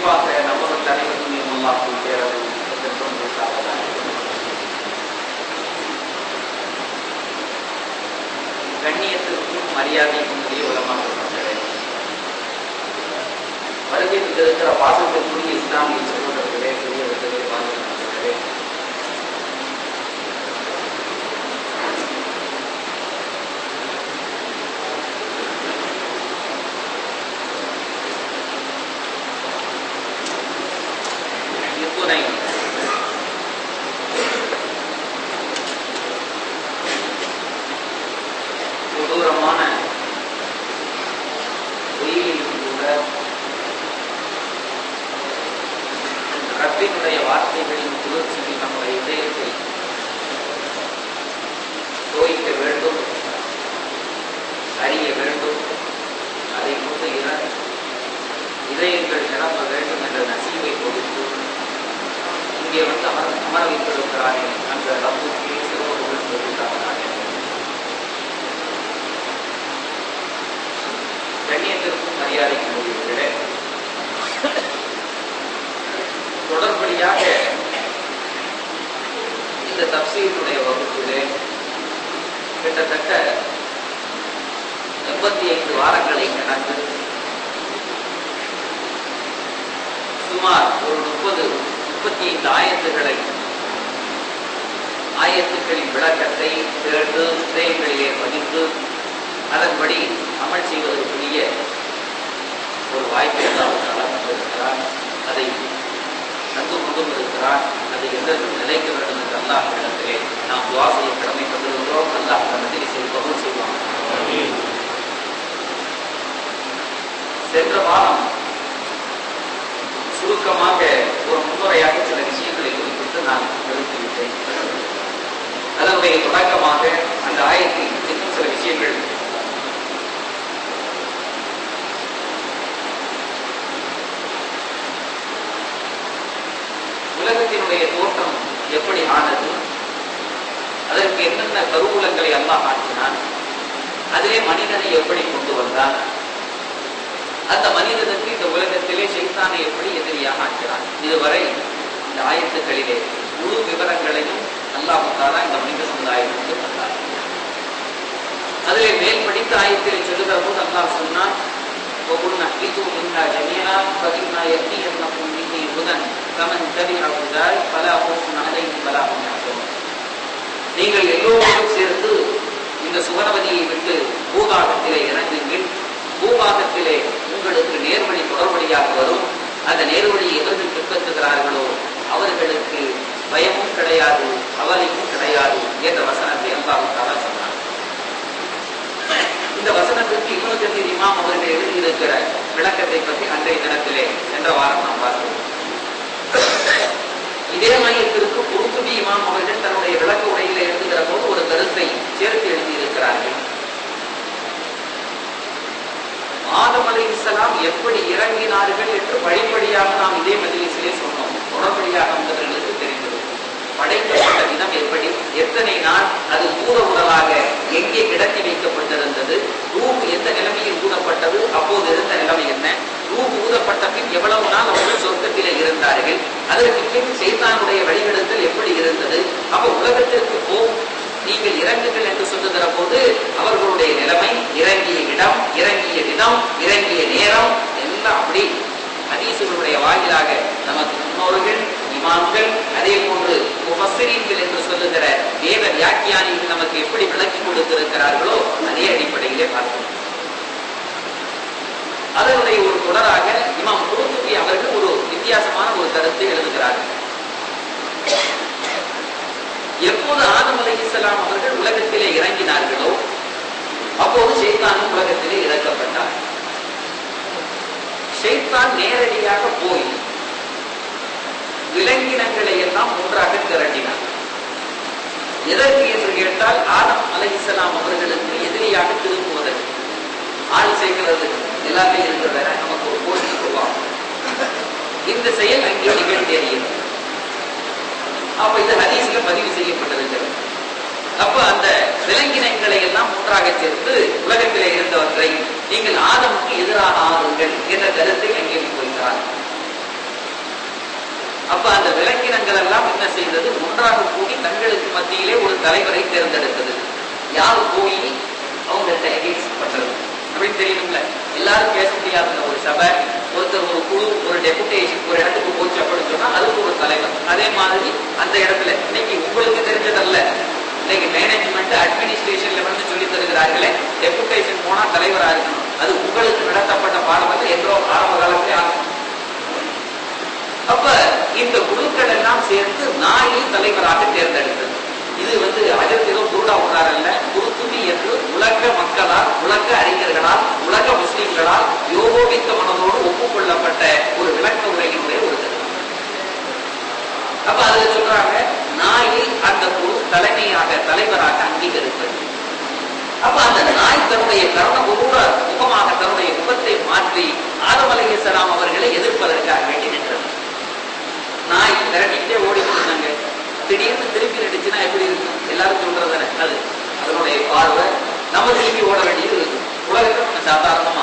குறிப்பாக நமது தலைவர்கள் நியமல்லாக்கும் பேரவை என்றும் பேசாததாக கண்ணியத்திற்கும் மரியாதைக்கும் உரிய உலமாக இருக்கிறேன் வருகை தந்திருக்கிற பாசத்திற்குரிய இஸ்லாமிய சகோதரர்களே பெரியவர்களே வாழ்கிறே இத்துணை கொடூரமான பொய்யிலும் கூட ரப்பினுடைய வார்த்தைகளின் குளிர்ச்சியில் நம்முடைய இதயத்தை தோய்க்க வேண்டும் அறிய வேண்டும் அதை கொண்டு இன இதயங்கள் நிரம்ப வேண்டும் என்ற நசீவை கொடுத்து இங்கே வந்து அமர் அமர வைத்திருக்கிறானே அந்த ரப்புக்கு சிறப்புகள் சொல்லிட்டாங்க கண்ணியத்திற்கும் மரியாதைக்கும் உரியவர்களே தொடர்படியாக இந்த தப்சீருடைய வகுப்பிலே கிட்டத்தட்ட எண்பத்தி ஐந்து வாரங்களை கடந்து சுமார் ஒரு முப்பது முப்பத்தி ஐந்து ஆயத்துகளை ஆயத்துக்களின் விளக்கத்தை திரண்டு இதயங்களிலே பதிந்து அதன்படி அமல் செய்வதற்குரிய ஒரு வாய்ப்பை தான் வந்திருக்கிறார் அதை தந்து கொண்டும் இருக்கிறார் அதை எதற்கும் நிலைக்க வேண்டும் என்று அல்லாஹ் இடத்திலே நாம் துவா செய்ய கடமைப்பட்டிருக்கிறோம் அல்லாஹ் கடமை செய்து கபூல் செய்வான் சென்ற வாரம் சுருக்கமாக ஒரு முன்னுரையாக சில விஷயங்களை குறிப்பிட்டு நான் நிறுத்திவிட்டேன் அதனுடைய தொடக்கமாக அந்த ஆயத்தில் இன்னும் சில விஷயங்கள் உலகத்தினுடைய தோற்றம் எப்படி ஆனது அதற்கு என்னென்ன கருவூலங்களை அல்லாஹ் ஆக்கினான் அதிலே மனிதனை எப்படி கொண்டு வந்தான் அந்த மனிதனுக்கு இந்த உலகத்திலே சைத்தானை எப்படி எதிரியாக ஆக்கிறான் இதுவரை இந்த ஆயத்துக்களிலே முழு விவரங்களையும் அல்லாஹாலா இந்த மனித சமுதாயத்திற்கு தந்தார் அதிலே மேல் படித்த ஆயத்திலே சொல்லுகிற போது அல்லாஹ் சொன்னான் وقلنا اهبطوا منها جميعا فإما يأتينكم مني هدى فمن تبع هداي فلا خوف عليهم ولا هم يحزنون நீங்கள் எல்லோரும் சேர்ந்து இந்த சுவனவதியை விட்டு பூபாகத்திலே இறங்குங்கள் பூபாகத்திலே உங்களுக்கு நேர்வழி தொடர்வழியாக வரும் அந்த நேர்வழியை எவர்கள் பின்பற்றுகிறார்களோ அவர்களுக்கு பயமும் கிடையாது கவலையும் கிடையாது என்ற வசனத்தை அல்லாஹால சொன்னார் இந்த வசனத்திற்கு இவனு கத்தீர் இமாம் அவர்கள் எழுதியிருக்கிற விளக்கத்தை பற்றி அன்றைய தினத்திலே சென்ற வாரம் நாம் பார்த்தோம் இதே மையத்திற்கு குருத்துபி இமாம் அவர்கள் தன்னுடைய விளக்க உரையில எழுதுகிற போது ஒரு கருத்தை சேர்த்து எழுதியிருக்கிறார்கள் ஆதம் அலை இஸ்லாம் எப்படி இறங்கினார்கள் என்று படிப்படியாக நாம் இதே மஜிலிசிலே சொன்னோம் தொடர்படியாக வந்தவர்களுக்கு தெரிந்தது படைக்கப்பட்ட விதம் எப்படி எத்தனை நாள் அது பூத உடலாக எங்கே கிடத்தி வைக்கப்பட்டிருந்தது ரூபு எந்த நிலைமையில் ஊதப்பட்டது அப்போது இருந்த நிலைமை என்ன ரூபு ஊதப்பட்ட பின் எவ்வளவு நாள் அவர்கள் சொர்க்கத்திலே இருந்தார்கள் அதற்கு பின் சைத்தானுடைய வழிநடத்தல் எப்படி இருந்தது அப்ப உலகத்திற்கு போ நீங்கள் இறங்குங்கள் என்று சொல்லுகிற போது அவர்களுடைய நிலைமை இறங்கிய இடம் இறங்கிய விதம் இறங்கிய நேரம் எல்லாம் அப்படி ஹதீசுகளுடைய வாயிலாக நமக்கு முன்னோர்கள் இமாம்கள் அதே போன்று முஃபஸ்ஸிரீன்கள் என்று சொல்லுகிற வேத வியாக்கியானிகள் நமக்கு எப்படி விளக்கி கொடுத்திருக்கிறார்களோ அதே அடிப்படையிலே பார்க்கிறோம் அதனுடைய ஒரு தொடராக இமாம் குருத்துபி அவர்கள் ஒரு வித்தியாசமான ஒரு கருத்தை எழுதுகிறார்கள் எப்போது ஆதம் அலை இஸ்லாம் அவர்கள் உலகத்திலே இறங்கினார்களோ அப்போது ஷைத்தானும் உலகத்திலே இறக்கப்பட்டார் ஷைத்தான் நேரடியாக போய் விலங்கினங்களை எல்லாம் ஒன்றாக திரட்டினார் எதற்கு என்று கேட்டால் ஆதம் அலை இஸ்லாம் அவர்களுக்கு எதிரியாக திரும்புவதற்கு ஆள் சேர்க்கிறது எல்லாத்தையும் இருக்கிறத நமக்கு ஒரு போட்டி உருவாகும் இந்த செயல் அங்கே நிகழ்ந்தேறியது அப்ப இது ஹதீஸ்ல பதிவு செய்யப்பட்டிருக்கிறது அப்ப அந்த விலங்கினங்களை எல்லாம் ஒன்றாக சேர்த்து உலகத்திலே இருந்தவற்றை நீங்கள் ஆதமுக்கு எதிராக ஆறுங்கள் என்ற கருத்தை அங்கே முன்வைத்தார் மத்தியிலே ஒரு தலைவரை தேர்ந்தெடுத்தது யாரு போய் அவங்கள்ட்ட எகேன்ஸ்ட் பண்றது அப்படின்னு தெரியணும்ல எல்லாரும் பேச முடியாத ஒரு சபை ஒருத்தர் ஒரு குழு ஒரு டெபுடேஷன் ஒரு இடத்துக்கு போச்சு அப்படின்னு சொன்னா அதுக்கு ஒரு தலைவர் அதே மாதிரி அந்த இடத்துல இன்னைக்கு உங்களுக்கு தெரிஞ்சதல்ல இன்னைக்கு மேனேஜ்மெண்ட் அட்மினிஸ்ட்ரேஷன்ல வந்து சொல்லி தருகிறார்களே டெபுடேஷன் போனா தலைவரா இருக்கணும் அது உங்களுக்கு நடத்தப்பட்ட பாடம் வந்து என்றோ ஆரம்ப காலத்திலே ஆகும் அப்ப இந்த குழுக்கள் எல்லாம் சேர்ந்து நாயை தலைவராக தேர்ந்தெடுத்தது இது வந்து அஜத் ஏதோ குருடா விடுறாரல்ல குருத்துமி என்று உலக மக்களால் உலக அறிஞர்களால் உலக முஸ்லிம்களால் யோகோவித்த மனதோடு ஒப்புக்கொள்ளப்பட்ட ஒரு விளக்க உரையினுடைய ஒரு கருத்து அப்ப அதுல சொல்றாங்க நாயை அந்த குழு தலைமையாக தலைவராக அங்கீகரிப்பது அப்ப அந்த நாய் தன்னுடைய கருண குருட முகமாக தன்னுடைய முகத்தை மாற்றி ஆதம் அலைஹிஸ்ஸலாம் அவர்களை எதிர்ப்பதற்காக வேண்டி நின்றது நாய் திரட்டிக்கிட்டே ஓடிட்டு இருந்தாங்க திடீர்னு திருப்பி நடிச்சுன்னா எப்படி இருக்கும் எல்லாரும் சொல்றது தானே அது அதனுடைய பார்வை நம்ம திருப்பி ஓட வேண்டியது இருக்கும் உலகத்தை நம்ம சாதாரணமா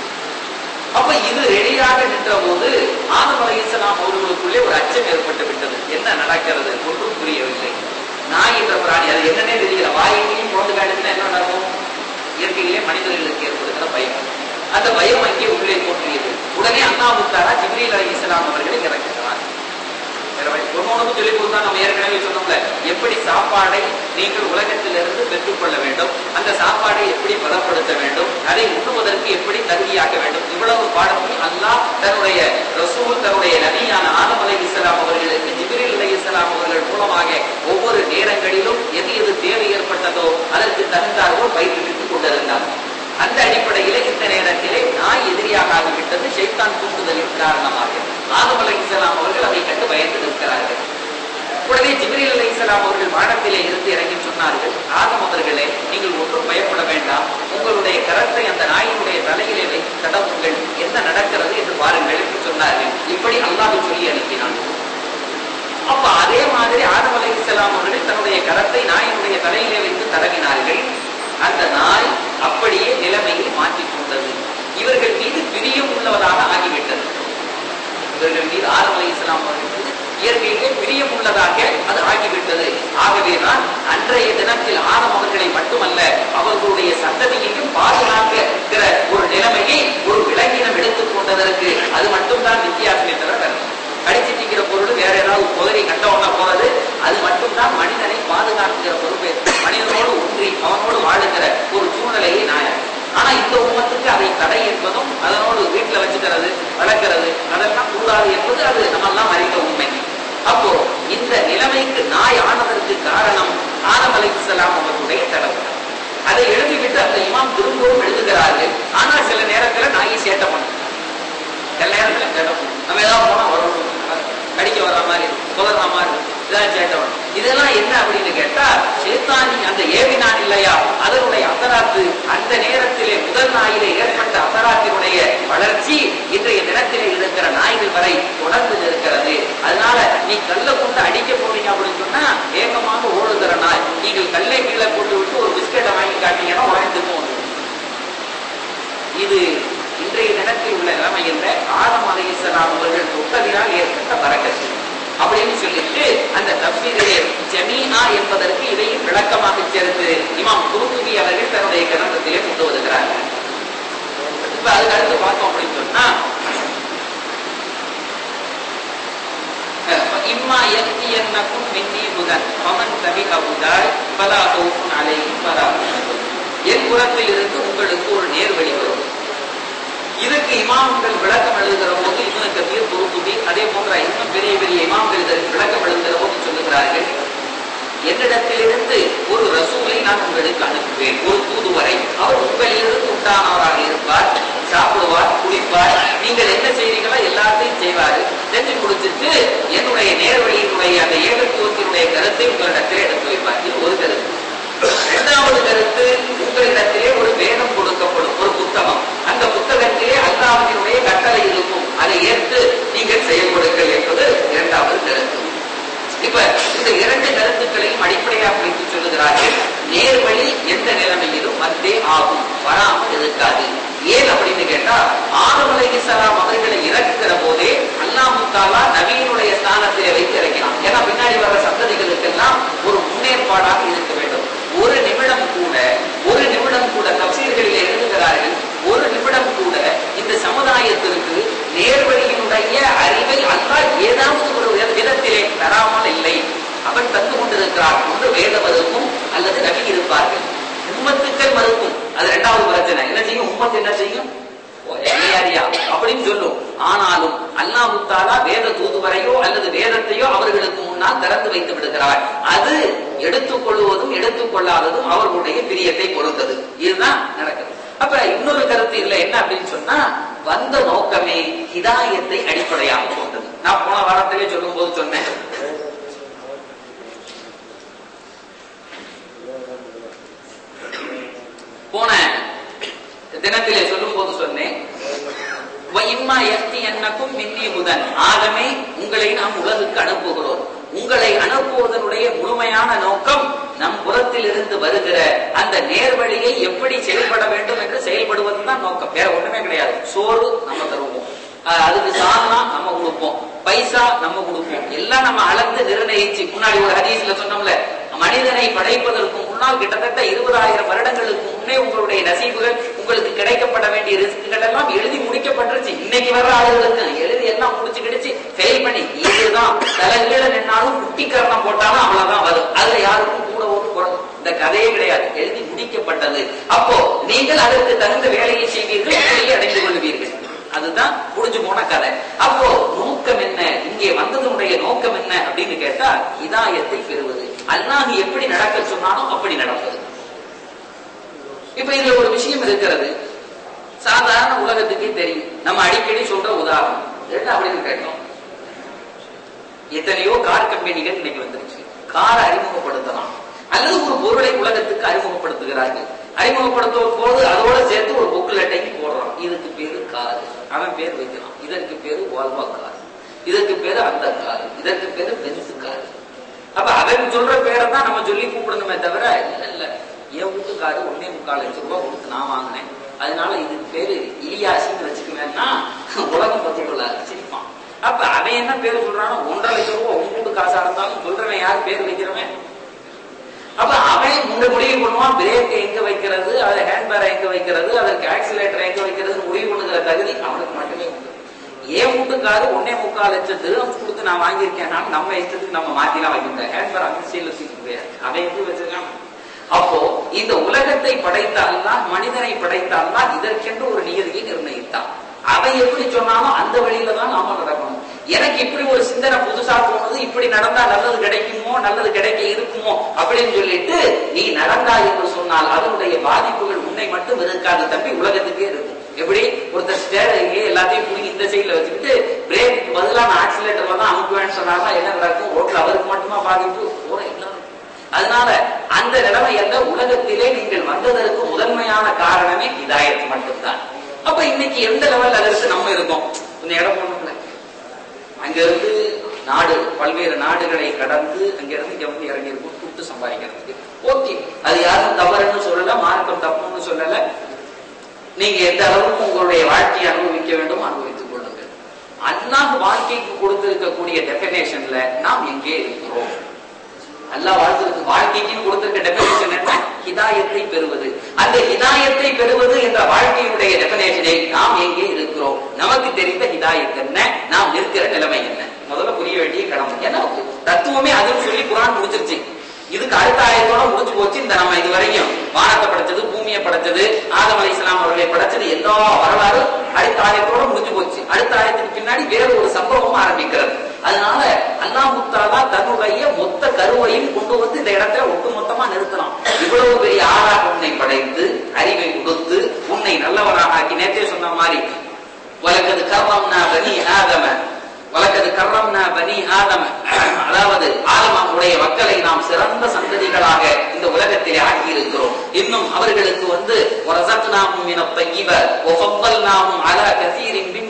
அப்ப இது ரெடியாக நின்ற போது ஆதம் அலைஹிஸ்ஸலாம் அவர்களுக்குள்ளே ஒரு அச்சம் ஏற்பட்டு விட்டது என்ன நடக்கிறது ஒன்றும் புரியவில்லை நாய் என்ற பிராணி அது என்னன்னே தெரியல வாயிலையும் குழந்தை காட்டுச்சுன்னா என்ன நடக்கும் இயற்கையிலே மனிதர்களுக்கு ஏற்படுகிற பயம் அந்த பயம் அங்கே உள்ளே தோன்றியது உடனே அண்ணாவுத்தாரா ஜிப்ரீல் அலைஹிஸ்ஸலாம் அவர்களை இறக்குகிறார் ஒன்னொன்னு சொல்லி கொடுத்தா நம்ம ஏற்கனவே சொன்னோம்ல எப்படி சாப்பாடை நீங்கள் உலகத்திலிருந்து பெற்றுக்கொள்ள வேண்டும் அந்த சாப்பாடை எப்படி பலப்படுத்த வேண்டும் அதை உண்ணுவதற்கு எப்படி தகுதியாக்க வேண்டும் இவ்வளவு பாடத்தையும் அல்லாஹ் தன்னுடைய ரசூல் தன்னுடைய நபியான ஆதம் அலை இஸ்லாம் அவர்களுக்கு ஜிப்ரீல் அலை இஸ்லாம் அவர்கள் மூலமாக ஒவ்வொரு நேரங்களிலும் எது எது தேவை ஏற்பட்டதோ அதற்கு தகுந்தார்கள் பயிற்றுவித்துக் கொண்டிருந்தார் அந்த அடிப்படையிலே இந்த நேரத்திலே நாய் எதிரியாக ஆகிவிட்டது ஷைத்தான் தூண்டுதலின் காரணமாக ஆதம் அலை இஸ்லாம் அவர்கள் அதை கண்டு பயந்து நிற்கிறார்கள் உடனே ஜிப்ரீல் அலை இஸ்லாம் அவர்கள் வானத்திலே இருந்து இறங்கி சொன்னார்கள் ஆதம் அவர்களே நீங்கள் ஒன்றும் பயப்பட வேண்டாம் உங்களுடைய கரத்தை அந்த நாயினுடைய தலையிலே வைத்து தடவுங்கள் என்ன நடக்கிறது என்று பாருங்கள் என்று சொன்னார்கள் இப்படி அல்லாஹ் சொல்லி அனுப்பினான் அப்ப அதே மாதிரி ஆதம் அலை இஸ்லாம் அவர்கள் தன்னுடைய கரத்தை நாயினுடைய தலையிலே வைத்து தடவினார்கள் அந்த நாய் அப்படியே நிலைமையை மாற்றிக் கொண்டது இவர்கள் மீது பிரியம் உள்ளவராக ஆகிவிட்டது இவர்கள் மீது ஆதம் அலை இஸ்லாம் அவர்கள் மீது இயற்கையிலே பிரியம் உள்ளதாக அது ஆகிவிட்டது ஆகவேதான் அன்றைய தினத்தில் ஆதம் அவர்களை மட்டுமல்ல அவர்களுடைய சந்ததியையும் பாதுகாக்கிற ஒரு நிலைமையை ஒரு விலங்கினம் எடுத்துக் கொண்டதற்கு அது மட்டும்தான் வித்தியாசமே தவிர வேற ஒண்ணும். கடிச்சு திங்கிற பொருள் வேற ஏதாவது குதிரை கண்டவன போறது அது மட்டும்தான் மனிதனை பாதுகாக்கிற பொறுப்பு மனிதனோடு ஒன்றி அவனோடு வாழுகிற ஒரு சூழ்நிலையை நாயர் ஆனா இந்த உமத்துக்கு அதை தடை என்பதும் அதனோடு வீட்டுல வச்சுக்கிறது வளர்க்கிறது அதெல்லாம் கூடாது என்பது அது நம்ம எல்லாம் அறிந்த உண்மை அப்போ இந்த நிலைமைக்கு நாய் ஆனதற்கு காரணம் ஆதம் அலைஹிஸ்ஸலாம் அவர்களுடைய தடவை அதை எழுதிவிட்டு அந்த இமாம் திரும்பவும் எழுதுகிறார்கள் ஆனால் சில நேரத்துல நாயை சேட்டை பண்ணும் சில நேரத்துல சேட்டை பண்ணும் நம்ம ஏதாவது போனா வரணும் கடிக்க வர்ற மாதிரி இருக்கும் தொடர்ற மாதிரி இருக்கும் இதான் சேட்டை பண்ணும் இதெல்லாம் என்ன அப்படின்னு கேட்டா சேத்தானி அந்த ஏவினான் இல்லையா அதனுடைய அசராத்து அந்த நேரத்திலே முதல் நாயிலே ஏற்பட்ட அசராத்தினுடைய வளர்ச்சி இன்றைய தினத்திலே இருக்கிற நாய்கள் வரை தொடர்ந்து இருக்கிறது அதனால நீ கல்ல கொண்டு அடிக்க போறீங்க அப்படின்னு சொன்னா வேகமாக ஓடுகிற நாய் நீங்கள் கல்லை கீழே போட்டு விட்டு ஒரு பிஸ்கெட்டை வாங்கி காட்டீங்கன்னா உழைந்து போகும் இது இன்றைய தினத்தில் உள்ள நிலைமை என்ற ஆதம் அலைஹிஸ்ஸலாம் அவர்கள் தொட்டதினால் ஏற்பட்ட பறக்கத்து அப்படின்னு சொல்லிட்டு அந்த தப்சீரிலே ஜமீனா என்பதற்கு இதையும் விளக்கமாக சேர்த்து இமாம் குருத்துபி அவர்கள் தன்னுடைய கிரந்தத்திலே கொண்டு வருகிறார்கள் இப்ப அதுக்கு அடுத்து பார்த்தோம் அப்படின்னு சொன்னா இம்மா யக்தியன்னக்கும் மின்னி முதன் பமன் தபி அபுதாய் பலா ஹவுஃபுன் அலைஹிம் வலா ஹும் யஹ்சனூன். என் புறத்தில் இருந்து உங்களுக்கு ஒரு நேர்வழி வரும் இதுக்கு இமாம்கள் விளக்கம் எழுதுகிற போது இவனுக்கு கபீர் குருத்துபி அதே போன்ற இன்னும் பெரிய பெரிய இமாம்கள் இதற்கு விளக்கம் எழுதுகிற போது சொல்லுகிறார்கள் என்னிடத்திலிருந்து ஒரு ரசூலை நான் உங்களுக்கு அனுப்புவேன் ஒரு தூதுவரை அவர் உங்களிலிருந்து உண்டானவராக இருப்பார் சாப்பிடுவார் குடிப்பார் நீங்கள் என்ன செய்றீங்களோ எல்லாத்தையும் செய்வாரு செஞ்சு கொடுத்துட்டு என்னுடைய நேர்வழியினுடைய அந்த ஏகத்துவத்தினுடைய கருத்தை உங்களிடத்திலே எடுத்து வைப்பார் இது ஒரு கருத்து இரண்டாவது கருத்து உங்களிடத்திலே ஒரு வேதம் கொடுக்கப்படும் ஒரு புத்தகம் அந்த புத்தகத்திலே அல்லாஹ்வினுடைய கட்டளை இருக்கும் அதை ஏற்று நீங்கள் செயல்படுங்கள் என்பது இரண்டாவது கருத்து இப்ப இந்த இரண்டு கருத்துக்களையும் அடிப்படையாக வைத்து சொல்லுகிறார்கள் நேர்வழி எந்த நிலைமையிலும் வந்தே ஆகும் வராமல் இருக்காது ஏன் அப்படின்னு கேட்டா ஆதம் அலைஹிஸ்ஸலாம் அவர்களை இறக்குகிற போதே அல்லாஹ் தாலா நபியினுடைய ஸ்தானத்திலே வைத்து இறக்கினான் ஏன்னா பின்னாடி வர சந்ததிகளுக்கெல்லாம் ஒரு முன்னேற்பாடாக இருக்க வேண்டும் ஒரு நிமிடம் கூட ஒரு நிமிடம் கூட தப்சீர்களில் எழுதுகிறார்கள் ஒரு நிமிடம் கூட இந்த சமுதாயத்திற்கு நேர்வழியினுடைய அறிவை அல்லாஹ் ஏதாவது ஒரு வித- விதத்திலே தராமல் இல்லை அவன் தந்து கொண்டிருக்கிறான் ஒன்று வேத மறுக்கும் அல்லது நபி இருப்பார்கள் உம்மத்துக்கள் மறுக்கும் அது இரண்டாவது பிரச்சனை என்ன செய்யும் உம்மத்து என்ன செய்யும் ஓ, ஏறியா அப்படின்னு சொல்லும் ஆனாலும் அல்லாஹ் தாலா வேத தூதுவரையோ அல்லது வேதத்தையோ அவர்களுக்கு முன்னால் திறந்து வைத்து விடுகிறார் அது எடுத்துக்கொள்வதும் எடுத்துக்கொள்ளாததும் அவர்களுடைய பிரியத்தை பொறுத்தது இதுதான் நடக்குது அப்ப இன்னொரு கருத்து இதுல என்ன அப்படின்னு சொன்னா வந்த நோக்கமே ஹிதாயத்தை அடிப்படையாக கொண்டது நான் போன வாரத்திலே சொல்லும் போது சொன்னேன் போன தினத்திலே சொல்லும் போது சொன்னேன் "வ இம்மா யக்தி என்னக்கும் மின்னி முதன் ஆகவே உங்களை நாம் உலகுக்கு அனுப்புகிறோம் உங்களை அனுப்புவதனுடைய முழுமையான நோக்கம் நம் புறத்தில் இருந்து வருகிற அந்த நேர்வழியை எப்படி செயல்பட வேண்டும் என்று செயல்படுவதுதான் நோக்கம் வேற ஒண்ணுமே கிடையாது சோறு நம்ம தருவோம் அஹ் அதுக்கு சாதனா நம்ம கொடுப்போம் பைசா நம்ம கொடுப்போம் எல்லாம் நம்ம அளந்து நிர்ணயிச்சு முன்னாடி ஒரு ஹதீஸ்ல சொன்னோம்ல மனிதனை படைப்பதற்கு முன்னால் கிட்டத்தட்ட இருபதாயிரம் வருடங்களுக்கு முன்னே உங்களுடைய நசீபுகள் உங்களுக்கு கிடைக்கப்பட வேண்டிய ரிஸ்க்குகள் எல்லாம் எழுதி முடிக்கப்பட்டுருச்சு இன்னைக்கு வர்ற ஆளுகளுக்கு எழுதி எல்லாம் முடிச்சு கிடைச்சு ஃபெயில் பண்ணி இதுதான் தலைகீழ நின்னாலும் குட்டிக்கரணம் போட்டாலும் அவ்வளவுதான் வரும் அதுல யாருக்கும் கூட ஒரு குறை- இந்த கதையே கிடையாது எழுதி முடிக்கப்பட்டது அப்போ நீங்கள் அதற்கு தகுந்த வேலையை செய்வீர்கள் வேலையை அடைந்து கொள்வீர்கள் அதுதான் புரிஞ்சு போன கதை அப்போ நோக்கம் என்ன இங்கே வந்ததனுடைய நோக்கம் என்ன அப்படின்னு கேட்டா இதாயத்தை பெறுவது அல்லாஹ் எப்படி நடக்க சொன்னானோ அப்படி நடப்பது இப்ப இதுல ஒரு விஷயம் இருக்கிறது சாதாரண உலகத்துக்கே தெரியும் நம்ம அடிக்கடி சொல்ற உதாரணம் என்ன அப்படின்னு கேட்டோம் எத்தனையோ கார் கம்பெனிகள் இன்னைக்கு வந்துருச்சு காரை அறிமுகப்படுத்தலாம் அல்லது ஒரு பொருளை உலகத்துக்கு அறிமுகப்படுத்துகிறார்கள் அறிமுகப்படுத்தும் போது அதோட சேர்த்து ஒரு புக்லெட்டையும் போடுறான் இதுக்கு பேரு கார் அவன் பேர் வைக்கிறான் இதற்கு பேரு வால்வா கார் இதற்கு பேரு அந்த கார் இதற்கு பேரு பென்ஸ் கார் அப்ப அவன் சொல்ற பேரை தான் நம்ம சொல்லி கூப்பிடணுமே தவிர இல்ல இல்ல என் வீட்டுக்காரு ஒன்னே முக்கால் லட்சம் ரூபாய் கொடுத்து நான் வாங்கினேன் அதனால இதுக்கு பேரு இலியாசின்னு வச்சுக்குவேன்னா உலகம் பத்தி கொள்ளாது சிரிப்பான் அப்ப அவன் என்ன பேரு சொல்றானோ ஒன்றரை லட்சம் ரூபாய் உங்க வீட்டு காசா இருந்தாலும் சொல்றவன் யார் பேர் வைக்கிறவன் அப்ப அவன் முன்ன முடிவு பண்ணுவான் பிரேக் எங்க வைக்கிறது அது ஹேண்ட் பேரை எங்க வைக்கிறது அதற்கு ஆக்சிலேட்டர் எங்க வைக்கிறது முடிவு பண்ணுகிற தகுதி அவனுக்கு மட்டுமே உண்டு ஏன் வீட்டுக்காரு ஒன்னே முக்கால் லட்சத்து கொடுத்து நான் வாங்கியிருக்கேன் நம்ம இஷ்டத்துக்கு நம்ம மாத்திலாம் வாங்கிட்டேன் ஹேண்ட் பேர் அந்த சீல வச்சுக்க முடியாது அவன் எப்படி வச்சிருக்கான் அப்போ இந்த உலகத்தை படைத்த அல்லாஹ் மனிதனை படைத்த அல்லாஹ் இதற்கென்று ஒரு நியதியை நிர்ணயித்தான் அவன் எப்படி சொன்னாலும் அந்த வழியில தான் நாம நடக்கணும் எனக்கு இப்படி ஒரு சிந்தனை புதுசா தோணுது இப்படி நடந்தா நல்லது கிடைக்குமோ நல்லது கிடைக்க இருக்குமோ அப்படின்னு சொல்லிட்டு நீ நடந்தா என்று சொன்னால் அதனுடைய பாதிப்புகள் உன்னை மட்டும் இருக்காது தம்பி உலகத்துக்கே இருக்கும் எப்படி ஒருத்தர் ஸ்டேரிங்கே எல்லாத்தையும் புடிங்கி இந்த சைடுல வச்சுக்கிட்டு பிரேக் பதிலா நான் ஆக்சிலேட்டர்ல தான் அமுக்குவேன்னு சொன்னாலும் என்ன நடக்கும் ரோட்ல அவருக்கு மட்டுமா பாதிப்பு போற எல்லாரும் அதனால அந்த நிலைமை அல்ல உலகத்திலே நீங்கள் வந்ததற்கு முதன்மையான காரணமே இதாயத் மட்டும்தான் அப்ப இன்னைக்கு எந்த லெவல் அதற்கு நம்ம இருக்கோம் கொஞ்சம் இடம் போடணும்ல அங்க இருந்து நாடு பல்வேறு நாடுகளை கடந்து அங்க இருந்து இங்க வந்து இறங்கி இருக்கும் கூட்டு சம்பாதிக்கிறதுக்கு ஓகே அது யாரும் தவறுன்னு சொல்லல மார்க்கம் தப்புன்னு சொல்லல நீங்க எந்த அளவுக்கு உங்களுடைய வாழ்க்கையை அனுபவிக்க வேண்டும் அனுபவித்துக் கொள்ளுங்கள் அல்லாஹ் வாழ்க்கைக்கு கொடுத்திருக்கக்கூடிய டெபினேஷன்ல நாம் எங்கே இருக்கிறோம் அல்லாஹ் வாழ்த்துக்கு வாழ்க்கைக்கு கொடுத்திருக்க டெபினேஷன் என்ன ஹிதாயத்தை பெறுவது அந்த ஹிதாயத்தை பெறுவது என்ற வாழ்க்கையினுடைய டெபினேஷனை நாம் எங்கே இருக்கிறோம் நமக்கு தெரிந்த ஹிதாயத் என்ன நாம் இருக்கிற நிலைமை என்ன முதல்ல புரிய வேண்டிய கடமை ஏன்னா தத்துவமே அதுன்னு சொல்லி குரான் முடிச்சிருச்சு இதுக்கு அடுத்த ஆயத்தோட முடிஞ்சு போச்சு இந்த நம்ம இது வரைக்கும் வானத்தை படைச்சது பூமியை படைச்சது ஆதம் அலை இஸ்லாம் அவர்களை படைச்சது எல்லா வரலாறு அடுத்த ஆயத்தோட முடிஞ்சு போச்சு அடுத்த ஆயத்துக்கு பின்னாடி வேற ஒரு சம்பவம் ஆரம்பிக்கிறது அதனால அல்லாஹ் தாலா தன்னுடைய மொத்த கருவையும் கொண்டு வந்து இந்த இடத்துல ஒட்டுமொத்தமா நிறுத்தலாம் இவ்வளவு பெரிய ஆளாக உன்னை படைத்து அறிவை கொடுத்து உன்னை நல்லவராக ஆக்கி நேற்றே சொன்ன மாதிரி வழக்கது கர்வம்னா பனி ஆதம வழக்கது கர்வம்னா பனி ஆதம அதாவது ஆதமாவுடைய மக்களை நாம் சிறந்த சந்ததிகளாக இந்த உலகத்திலே ஆக்கி இருக்கிறோம் இன்னும் அவர்களுக்கு வந்து நாமும் என பையிவ ஒஃபல் நாமும் அலா கசீரின் பின்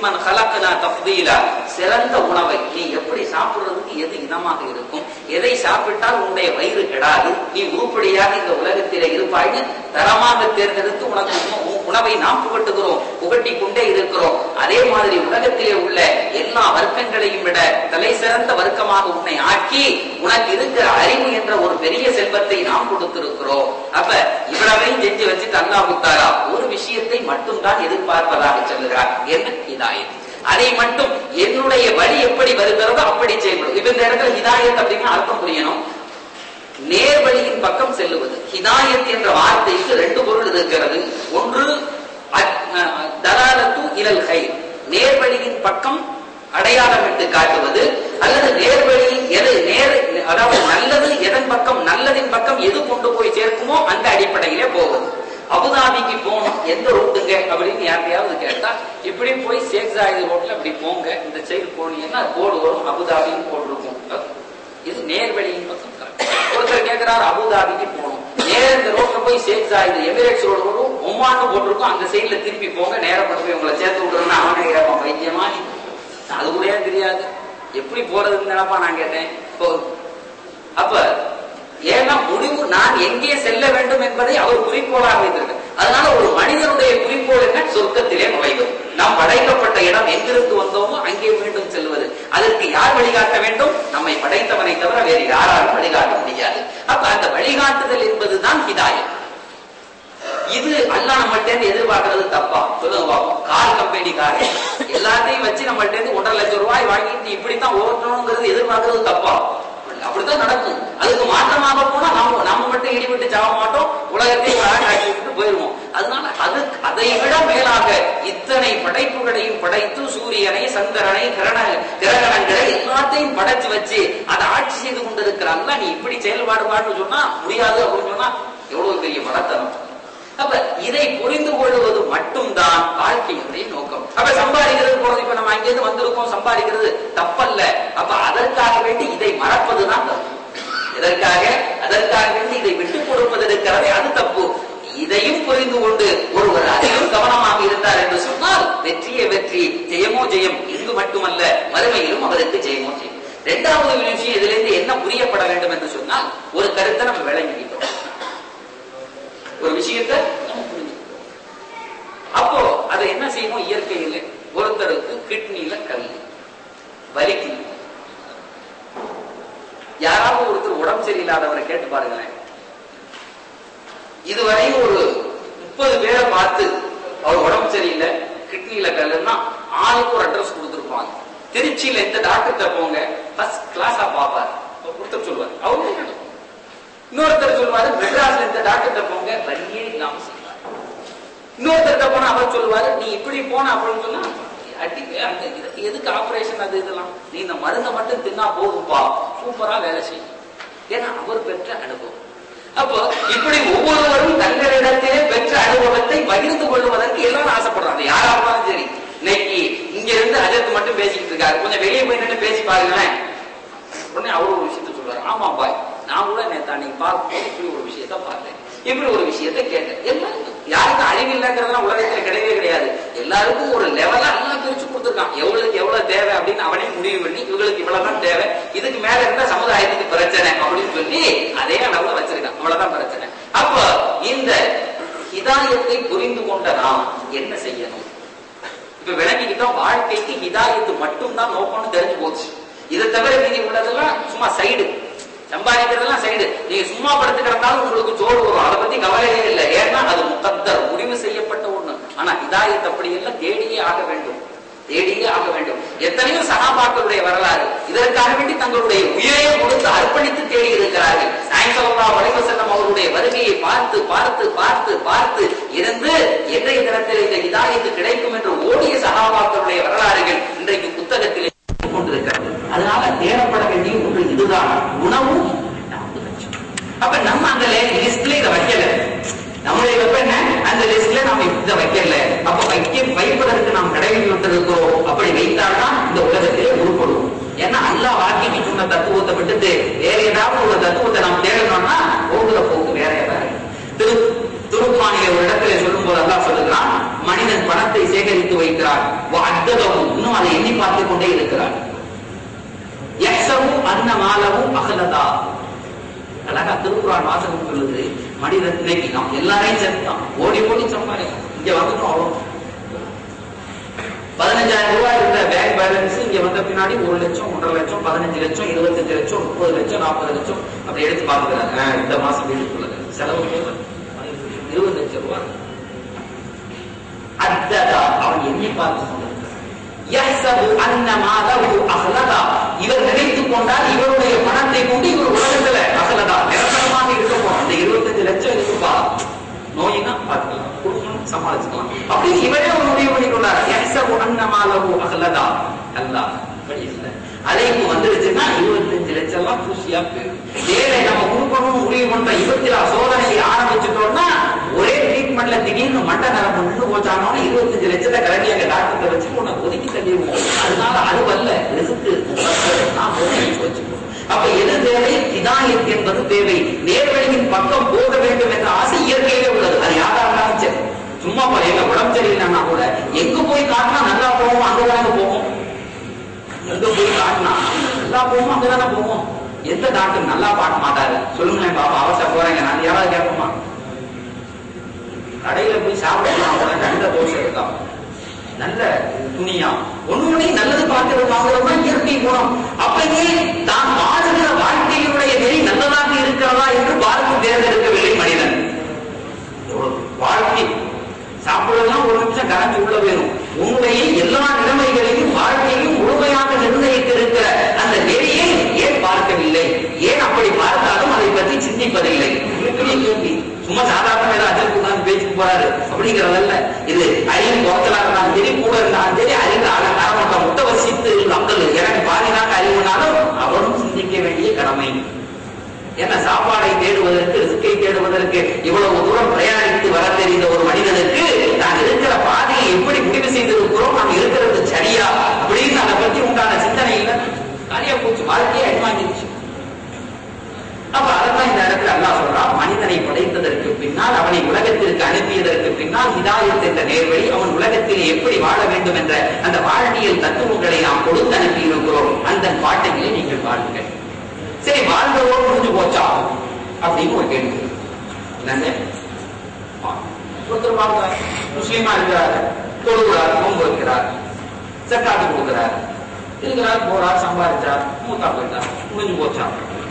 மிம்மன் خلقنا تفضيلا சிறந்த உணவை நீ எப்படி சாப்பிடுறதுக்கு எது இதமாக இருக்கும் எதை சாப்பிட்டால் உன்னுடைய வயிறு கெடாது நீ உருப்படியாக இந்த உலகத்திலே இருப்பாய்னு தரமாக தேர்ந்தெடுத்து உனக்கு உண- உணவை நாம் புகட்டுகிறோம் புகட்டி கொண்டே இருக்கிறோம் அதே மாதிரி உலகத்திலே உள்ள எல்லா வர்க்கங்களையும் விட தலை சிறந்த வர்க்கமாக உன்னை ஆக்கி உனக்கு இருக்கிற அறிவு என்ற ஒரு பெரிய செல்வத்தை நாம் கொடுத்திருக்கிறோம் அப்ப இவ்வளவையும் செஞ்சு வச்சுட்டு அல்லாஹ் தாரா ஒரு விஷயத்தை மட்டும்தான் எதிர்பார்ப்பதாக சொல்லுகிறார் என்ன ஹிதாயத் அதை மட்டும் என்னுடைய வழி எப்படி வருகிறதோ அப்படி செய்யப்படும் இப்ப இந்த இடத்துல ஹிதாயத் அப்படின்னா அர்த்தம் புரியணும் நேர்வழியின் பக்கம் செல்லுவது ஹிதாயத் என்ற வார்த்தைக்கு ரெண்டு பொருள் இருக்கிறது ஒன்று அத்- அஹ் தலாலத்து இலல் கை நேர்வழியின் பக்கம் அடையாளமிட்டு காட்டுவது அல்லது நேர்வழியில் எது நேர் அதாவது நல்லது எதன் பக்கம் நல்லதின் பக்கம் எது கொண்டு போய் சேர்க்குமோ அந்த அடிப்படையிலே போவது அபுதாபிக்கு போகணும் எந்த ரூட்டுங்க அப்படின்னு யார்ட்டையாவது கேட்டா இப்படி போய் ஷேக் ஜாயித் ரோட்ல இப்படி போங்க இந்த சைடு போனீங்கன்னா போர்டு வரும் அபுதாபின்னு போர்டு இருக்கும் இது நேர்வழியின் பக்கம் correct. ஒருத்தர் கேட்கிறார் அபுதாபிக்கு போகணும் நேர இந்த ரோட்ல போய் ஷேக் ஜாயித் எமிரேட்ஸ் ரோடு வரும் ஒமான்னு போட்டிருக்கும் அந்த சைடுல திருப்பி போங்க நேரம் கொண்டு போய் உங்களை சேர்த்து விடுறேன்னு அவனே கேட்பான் வைத்தியமா நீ அது கூட ஏன் தெரியாது எப்படி போறதுன்னு நினைப்பா நான் கேட்டேன் இப்போ அப்ப ஏன்னா முடிவு நான் எங்கே செல்ல வேண்டும் என்பதை அவர் குறிக்கோளாக வைத்திருக்க அதனால ஒரு மனிதனுடைய குறிக்கோள் என்ன சொர்க்கத்திலே நுழைவது நாம் படைக்கப்பட்ட இடம் எங்கிருந்து வந்தோமோ அங்கே மீண்டும் செல்வது அதற்கு யார் வழிகாட்ட வேண்டும் நம்மை படைத்தவனை தவிர வேறு யாராலும் வழிகாட்ட முடியாது அப்ப அந்த வழிகாட்டுதல் என்பதுதான் ஹிதாயம் இது அல்லாஹ் நம்மள்ட்ட இருந்து எதிர்பார்க்கறது தப்பா சொல்லுங்க பாப்போம் கார் கம்பெனிக்காரன் எல்லாத்தையும் வச்சு நம்மள்ட்ட இருந்து ஒன்றரை லட்சம் ரூபாய் வாங்கிட்டு நீ இப்படித்தான் ஓட்டணுங்கிறது எதிர்பார்க்கறது தப்பா அப்படித்தான் நடக்கும் அதுக்கு மாற்றமாக போனா நம்ம நம்ம மட்டும் இடிவிட்டு சாக மாட்டோம் உலகத்தையும் ஆக்கி விட்டு போயிருவோம் அதனால அது அதை விட மேலாக இத்தனை படைப்புகளையும் படைத்து சூரியனை சந்திரனை கிரண கிரகணங்களை எல்லாத்தையும் படைச்சு வச்சு அதை ஆட்சி செய்து கொண்டிருக்கிறாங்க நீ இப்படி செயல்பாடு பாடுன்னு சொன்னா முடியாது அப்படின்னு சொன்னா எவ்வளவு பெரிய மடத்தனம் அப்ப இதை புரிந்து கொள்வது மட்டும்தான் வாழ்க்கையினுடைய நோக்கம் அப்ப சம்பாதிக்கிறது போறது இப்ப நம்ம அங்கிருந்து வந்திருக்கோம் சம்பாதிக்கிறது தப்பல்ல அப்ப அதற்காக வேண்டி இதை மறப்பதுதான் தப்பு எதற்காக அதற்காக வேண்டி இதை விட்டுக் கொடுப்பது இருக்கிறதே அது தப்பு இதையும் புரிந்து கொண்டு ஒருவர் அதிலும் கவனமாக இருந்தார் என்று சொன்னால் வெற்றியே வெற்றி ஜெயமோ ஜெயம் இங்கு மட்டுமல்ல மறுமையிலும் அவருக்கு ஜெயமோ ஜெயம் இரண்டாவது விஷயம் இதுல இருந்து என்ன புரியப்பட வேண்டும் என்று சொன்னால் ஒரு கருத்தை நம்ம விளங்கிக்கிட்டோம் ஒரு விஷயத்தை நம்ம புரிஞ்சுக்கிட்டோம் அப்போ அதை என்ன செய்வோம் இயற்கையில் ஒருத்தருக்கு கிட்னில கல் வலிக்குது யாராவது ஒருத்தர் உடம்பு சரியில்லாதவரை கேட்டு பாருங்களேன் இதுவரை ஒரு முப்பது பேரை பார்த்து அவர் உடம்பு சரியில்லை கிட்னில கல்லுன்னா ஆளுக்கு ஒரு அட்ரஸ் கொடுத்துருப்பாங்க திருச்சியில இந்த டாக்டர்கிட்ட போங்க ஃபர்ஸ்ட் கிளாஸா பாப்பார் ஒருத்தர் சொல்லுவார் அவரும் நடக்கும் இன்னொருத்தர் சொல்லுவாரு மெட்ராஸ்ல இந்த டாக்டர்கிட்ட போங்க வழியே இல்லாம செய்வார் இன்னொருத்தர்கிட்ட போனா அவர் சொல்லுவாரு நீ இப்படி போன அப்படின்னு சொன்னா அடி அந்த இதுக்கு எதுக்கு ஆபரேஷன் அது இதெல்லாம் நீ இந்த மருந்தை மட்டும் தின்னா போதும்பா சூப்பரா வேலை செய்யும் ஏன்னா அவர் பெற்ற அனுபவம் அப்போ இப்படி ஒவ்வொருவரும் தங்களிடத்திலே பெற்ற அனுபவத்தை பகிர்ந்து கொள்வதற்கு எல்லாரும் ஆசைப்படுறாங்க யாரா இருந்தாலும் சரி இன்னைக்கு இங்க இருந்து அஜத் மட்டும் பேசிக்கிட்டு இருக்காரு கொஞ்சம் வெளியே போய் நின்று பேசி பாருங்களேன் உடனே அவர் ஒரு விஷயத்த சொல்றாரு ஆமா பாய் நான் கூட நேத்தா நீங்க பார்க்கும்போது இப்படி ஒரு விஷயத்த பார்த்தேன் இப்படி ஒரு விஷயத்த கேட்டேன் எல்லாருக்கும் யாருக்கும் அழிவு இல்லைங்கிறதுலாம் உலகத்துல கிடையவே கிடையாது எல்லாருக்கும் ஒரு லெவலா எல்லாம் பிரிச்சு கொடுத்துருக்கான் எவ்வளவுக்கு எவ்வளவு தேவை அப்படின்னு அவனே முடிவு பண்ணி இவங்களுக்கு இவ்வளவுதான் தேவை இதுக்கு மேல இருந்தா சமுதாயத்துக்கு பிரச்சனை அப்படின்னு சொல்லி அதே அளவுல வச்சிருக்கான் அவ்வளவுதான் பிரச்சனை அப்போ இந்த ஹிதாயத்தை புரிந்து கொண்ட நாம் என்ன செய்யணும் இப்ப விளங்கிக்கிட்டோம் வாழ்க்கைக்கு ஹிதாயத்து மட்டும்தான் நோக்கம்னு தெரிஞ்சு போச்சு இதை தவிர மீதி உள்ளதெல்லாம் சும்மா சைடு சம்பாதிக்கிறதெல்லாம் சைடு நீங்க சும்மா படுத்து கிடந்தாலும் உங்களுக்கு சோறு வரும் அதை பத்தி கவலையே இல்லை ஏன்னா அது முகத்தர் முடிவு செய்யப்பட்ட ஒண்ணு ஆனா ஹிதாயத் அப்படி எல்லாம் தேடியே ஆக வேண்டும் தேடியே ஆக வேண்டும் எத்தனையோ சகாபாக்களுடைய வரலாறு இதற்காக வேண்டி தங்களுடைய உயிரையே கொடுத்து அர்ப்பணித்து தேடி இருக்கிறார்கள் சாயந்தரா வலைவசல்லம் அவருடைய வருகையை பார்த்து பார்த்து பார்த்து பார்த்து இருந்து இன்றைய தினத்தில் இந்த இதாயத்து கிடைக்கும் என்று ஓடிய சகாபாக்களுடைய வரலாறுகள் இன்றைக்கு புத்தகத்திலே கொண்டிருக்கிறது அதனால தேடப்பட வேண்டிய ஒன்று இதுதான் உணவும் அப்ப நம்ம அந்த லிஸ்ட்ல இதை வைக்கல நம்மளுடைய வெப்ப என்ன அந்த லிஸ்ட்ல நாம இதை வைக்கல அப்ப வைக்க வைப்பதற்கு நாம் கடவுள் விட்டிருக்கிறோம் அப்படி வைத்தால்தான் இந்த உலகத்திலே உருப்படுவோம் ஏன்னா அல்லாஹ் வாக்கிக்கு சொன்ன தத்துவத்தை விட்டுட்டு வேற ஏதாவது ஒரு தத்துவத்தை நாம் தேடணும்னா போகுற போக்கு வேற ஏதாவது திரு திருப்பாணிய ஒரு இடத்துல சொல்லும் போது அல்லாஹ் சொல்லுகிறான் மனிதன் பணத்தை சேகரித்து வைக்கிறான் அத்ததவு அதை எண்ணி பார்த்துக் கொண்டே இருக்கிறார் யக்ஸவும் அன்ன மாலவும் அகலதா அழகா திருக்குறான் வாசகம் சொல்லுது மனிதன் இன்னைக்கு நாம் எல்லாரையும் சேர்த்தான் ஓடி ஓடி சம்பாதிக்கும் இங்க வந்துட்டோம் அவ்வளோ பதினஞ்சாயிரம் ரூபாய் இருந்த பேங்க் பேலன்ஸ் இங்க வந்த பின்னாடி ஒரு லட்சம் ஒன்றரை லட்சம் பதினஞ்சு லட்சம் இருபத்தஞ்சு லட்சம் முப்பது லட்சம் நாற்பது லட்சம் அப்படி எடுத்து பாத்துக்கிறாங்க ஆ, இந்த மாசம் வீட்டுக்குள்ளது செலவு போக இருபது லட்சம் ரூபாய் அத்ததா அவன் எண்ணி பார்த்து கொண்டிருக்கிறான் யஹ்சபு அன்ன மாலஹு அஹ்லதா இவர் நினைத்துக் கொண்டால் இவருடைய பணத்தை கொண்டு இவர் உலகத்துல அகலதா நிரந்தரமாக இருக்க போறோம் இந்த இருபத்தஞ்சு லட்சம் இருக்குப்பா நோயினா பார்த்துக்கலாம் குடும்பம் சமாளிச்சுக்கலாம் அப்படின்னு இவரே ஒரு முடிவு பண்ணிக்கொண்டார் யஹ்சபு அன்ன மாலஹு அஹ்லதா அல்லாஹ் அப்படி இல்லை அழைப்பு வந்துருச்சுன்னா இருபத்தஞ்சு லட்சம் எல்லாம் பூசியா போயிடும் வேலை நம்ம கொடுக்கணும்னு முடிவு பண்ற இருபத்தி ஆறு சோதனையை ஆரம்பிச்சுட்டோம்னா ஒரே ட்ரீட்மெண்ட்ல திடீர்னு மண்ட நரம்பு நின்று போச்சானோன்னு இருபத்தஞ்சு லட்சத்தை கரண்டி அங்க டாக்டர் வச்சு உன்னை ஒதுக்கி தள்ளிடுவோம் அதனால அது வரல ரிசுக்கு நாம் ஒதுக்கி வச்சுக்கணும் அப்ப எது தேவை இதாயத் என்பது தேவை நேர்வழியின் பக்கம் போக வேண்டும் என்ற ஆசை இயற்கையிலே உள்ளது அது யாரா இருந்தாலும் சரி சும்மா போய் எங்க உடம்பு சரியில்லைன்னா கூட எங்க போய் காட்டினா நல்லா போவோம் அங்க தானே போவோம் எங்க போய் காட்டினா நல்லா போவோம் அங்கதானே போவோம் எந்த டாக்டர் நல்லா பாட்ட மாட்டாரு சொல்லுங்களேன் பாப்பா அவசர போறேங்க நான் யாராவது கேட்போமா கடையில போய் சாப்பிடலாம் கூட நல்ல தோசை இருக்கா நல்ல துணியா ஒண்ணு ஒண்ணு நல்லது பார்க்கிறது வாங்குறது தான் இயற்கை குணம் அப்பவே தான் வாழுகிற வாழ்க்கையினுடைய நெறி நல்லதாக இருக்கிறதா என்று பார்த்து தேர்ந்தெடுக்கவில்லை மனிதன் எவ்வளவு வாழ்க்கை சாப்பிடலாம் ஒரு நிமிஷம் கரைஞ்சு உள்ள வேணும் உன்னுடைய எல்லா நிலைமைகளையும் வாழ்க்கையும் முழுமையாக நிர்ணயித்திருக்கிற அந்த நெறியை ஏன் பார்க்கவில்லை ஏன் அப்படி பார்த்தாலும் அதை பற்றி சிந்திப்பதில்லை மிகப்பெரிய கேள்வி சும்மா சாதாரண ஏதோ அஜல் உட்கார்ந்து பேச்சுக்கு போறாரு அப்படிங்கிறதல்ல இது அறிவு குறைச்சலா இருந்தாலும் சரி கூட இருந்தாலும் சரி அறிவு அலங்காரமற்ற முட்டை வசித்து மக்கள் எனக்கு பாதினாக்க அறிவுனாலும் அவரும் சிந்திக்க வேண்டிய கடமை என்ன சாப்பாடை தேடுவதற்கு ரிஸ்கை தேடுவதற்கு இவ்வளவு தூரம் பிரயாணித்து வர தெரிந்த ஒரு மனிதனுக்கு நான் இருக்கிற பாதையை எப்படி முடிவு செய்திருக்கிறோம் நாம் இருக்கிறது சரியா அப்படின்னு அதை பத்தி உண்டான சிந்தனை இல்லை காலியா போச்சு வாழ்க்கையை அடிவாங்கிருச்சு அப்ப அதான் இந்த இடத்துல அல்லாஹ் சொல்றான் மனிதனை படைத்ததற்கு பின்னால் அவனை உலகத்திற்கு அனுப்பியதற்கு பின்னால் ஹிதாயத் என்ற நேர்வழி அவன் உலகத்தில் எப்படி வாழ வேண்டும் என்ற அந்த வாழ்வியல் தத்துவங்களை நாம் கொடுத்து அனுப்பி இருக்கிறோம் அந்த பாட்டைகளை நீங்கள் வாழுங்கள் சரி வாழ்ந்தவோடு முடிஞ்சு போச்சா அப்படின்னு ஒரு கேள்வி என்னங்க ஒருத்தர் வாழ்ந்தார் முஸ்லீமா இருக்கிறார் தொழுகிறார் நோன்பு வைக்கிறார் சக்காத்து கொடுக்கிறார் இருக்கிறார் போறார் சம்பாதிச்சார் மூத்தா போயிட்டார் முடிஞ்சு போச்சா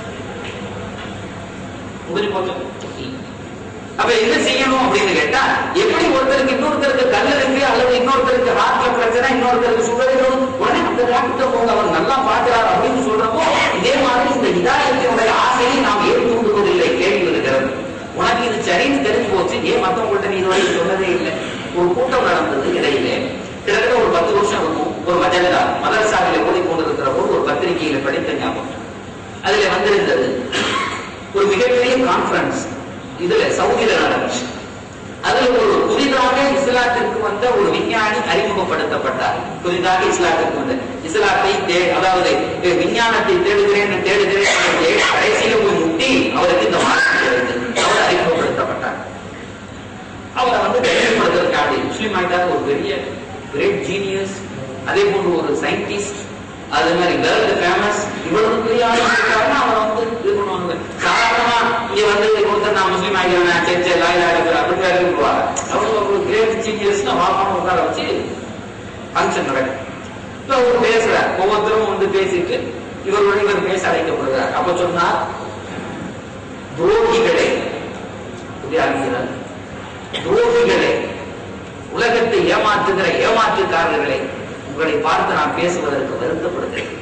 முடிஞ்சு போச்சு அப்ப என்ன செய்யணும் அப்படின்னு கேட்டா எப்படி ஒருத்தருக்கு இன்னொருத்தருக்கு கல் இருக்கு அல்லது இன்னொருத்தருக்கு ஹார்ட்ல பிரச்சனை இன்னொருத்தருக்கு சுகர் இருக்கணும் உடனே அந்த டாக்டர் போங்க அவர் நல்லா பார்க்கிறார் அப்படின்னு சொல்றப்போ இதே மாதிரி இந்த இதாயத்தினுடைய ஆசையை நாம் ஏற்றுக்கொள்வதில்லை கேள்வி இருக்கிறது உனக்கு இது சரின்னு தெரிஞ்சு போச்சு ஏன் மத்தவங்கள்ட்ட நீ இதுவரை சொன்னதே இல்லை ஒரு கூட்டம் நடந்தது இடையில கிட்டத்தட்ட ஒரு பத்து வருஷம் இருக்கும் ஒரு மஜல்லா மதரசாவில ஓடி கொண்டிருக்கிற போது ஒரு பத்திரிகையில படித்த ஞாபகம் அதுல வந்திருந்தது ஒரு மிகப்பெரிய கான்பரன்ஸ் இதுல சவுதியில நடந்துச்சு அதுல ஒரு புதிதாக இஸ்லாத்திற்கு வந்த ஒரு விஞ்ஞானி அறிமுகப்படுத்தப்பட்டார் புதிதாக இஸ்லாத்திற்கு வந்த இஸ்லாத்தை தே அதாவது அஹ், விஞ்ஞானத்தை தேடுகிறேன் தேடுகிறேன் என்று தேடி கடைசியில போய் முட்டி அவருக்கு இந்த மாற்றம் கிடைத்தது அவர் அறிமுகப்படுத்தப்பட்டார் அவரை வந்து கண்ணியப்படுத்துறதுக்காக முஸ்லீம் ஆயிட்டார் ஒரு பெரிய கிரேட் ஜீனியஸ் அதே போன்று ஒரு சயின்டிஸ்ட் அதே மாதிரி வேர்ல்டு ஃபேமஸ் இவ்வளவு பெரிய ஆளு இருக்காருன்னா அவரை வந்து இது பண்ணுவாங்க சாதாரணமா இங்க வந்து ஒருத்தர் நான் முஸ்லீம் ஆகிறேன் சரி சரி லாயிலா இருக்கிற அப்படின்னு வேலை விடுவாங்க அவர் ஒரு கிரேட் ஜீனியஸ்னா வாப்பான உட்கார வச்சு ஃபங்க்ஷன் நடக்கும் இப்ப அவர் பேசுறார் ஒவ்வொருத்தரும் வந்து பேசிட்டு இவரோட இவர் பேச அழைக்கப்படுகிறார் அப்ப சொன்னார் துரோகிகளே இப்படி ஆரம்பிக்கிறார் துரோகிகளே உலகத்தை ஏமாற்றுகிற ஏமாற்றுக்காரர்களே உங்களை பார்த்து நான் பேசுவதற்கு வருத்தப்படுகிறேன்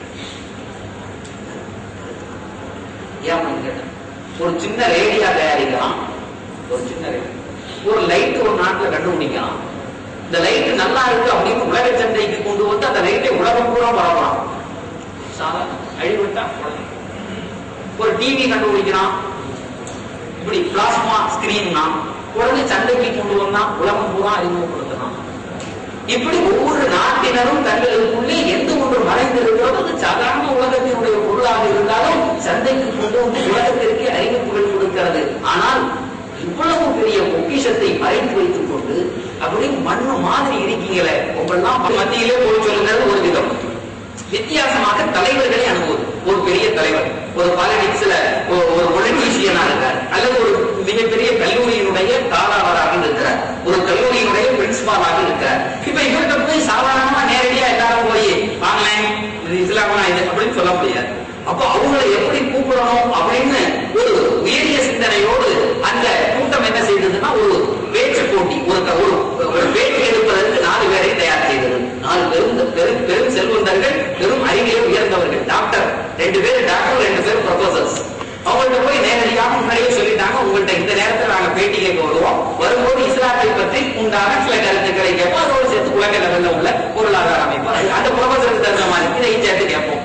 ஏன் கேட்டேன் ஒரு சின்ன ரேடியா தயாரிக்கலாம் ஒரு சின்ன ரேடியோ ஒரு லைட் ஒரு நாட்டுல கண்டுபிடிக்கலாம் இந்த லைட் நல்லா இருக்கு அப்படின்னு உலக சந்தைக்கு கொண்டு வந்து அந்த லைட்டை உலகம் பூரா பரவலாம் சாதாரண அழிவிட்டா உடனே. ஒரு டிவி கண்டுபிடிக்கிறான் இப்படி பிளாஸ்மா ஸ்கிரீன்னா உடனே சந்தைக்கு கொண்டு வந்தா உலகம் பூரா அறிமுகப்படுத்தலாம் இப்படி ஒவ்வொரு நாட்டினரும் தங்களுக்குள்ளே எந்த ஒன்று மறைந்திருக்கிறதோ அது சாதாரண உலகத்தினுடைய பொருளாக இருந்தாலும் சந்தைக்கு கொண்டு வந்து உலகத்திற்கு அறிவிப்புகள் கொடுக்கிறது ஆனால் இவ்வளவு பெரிய பொக்கிஷத்தை மறைத்து வைத்துக் கொண்டு அப்படி மண்ணு மாதிரி இருக்கீங்களே கூப்பிடலாம் மத்தியிலே போய் சொல்லுங்கிறது ஒரு விதம் வித்தியாசமாக தலைவர்களை அனுபவம் ஒரு பெரிய தலைவர் ஒரு பாலிடிக்ஸ்ல ஒரு ஒரு பொலிட்டீஷியனா இருக்கார் அல்லது ஒரு மிகப்பெரிய கல்லூரியினுடைய தாளாளராக இருக்கிறார் ஒரு கல்லூரியினுடைய பிரின்சிபாலாக இருக்கிறார் இப்ப இவர்கிட்ட போய் சாதாரணமா நேரடியா எல்லாரும் போய் வாங்களேன் இது இஸ்லாமா இது அப்படின்னு சொல்ல முடியாது அப்போ அவங்களை எப்படி கூப்பிடணும் அப்படின்னு ஒரு உயரிய சிந்தனையோடு அந்த கூட்டம் என்ன செய்ததுன்னா ஒரு பேச்சு போட்டி ஒரு க- ஒரு ஒரு பேட்டி எடுப்பதற்கு நாலு பேரை தயார் செய்தது நாலு பெரும் பெரும் பெரும் செல்வந்தர்கள் பெரும் அறிவியல் உயர்ந்தவர்கள் டாக்டர் ரெண்டு பேர் டாக்டர் ரெண்டு பேர் ப்ரொஃபசர்ஸ் அவங்கள்ட்ட போய் நேரடியாக முன்னாடியே சொல்லிட்டாங்க உங்கள்ட்ட இந்த நேரத்துல நாங்க பேட்டி கேட்க வருவோம் வரும்போது இஸ்லாத்தை பற்றி உண்டான சில கருத்துக்களை கேட்போம் அதோடு சேர்த்து உலக லெவல்ல உள்ள பொருளாதார அமைப்பு அது அந்த ப்ரொஃபசருக்கு தகுந்த மாதிரி இதையும் சேர்த்து கேட்போம்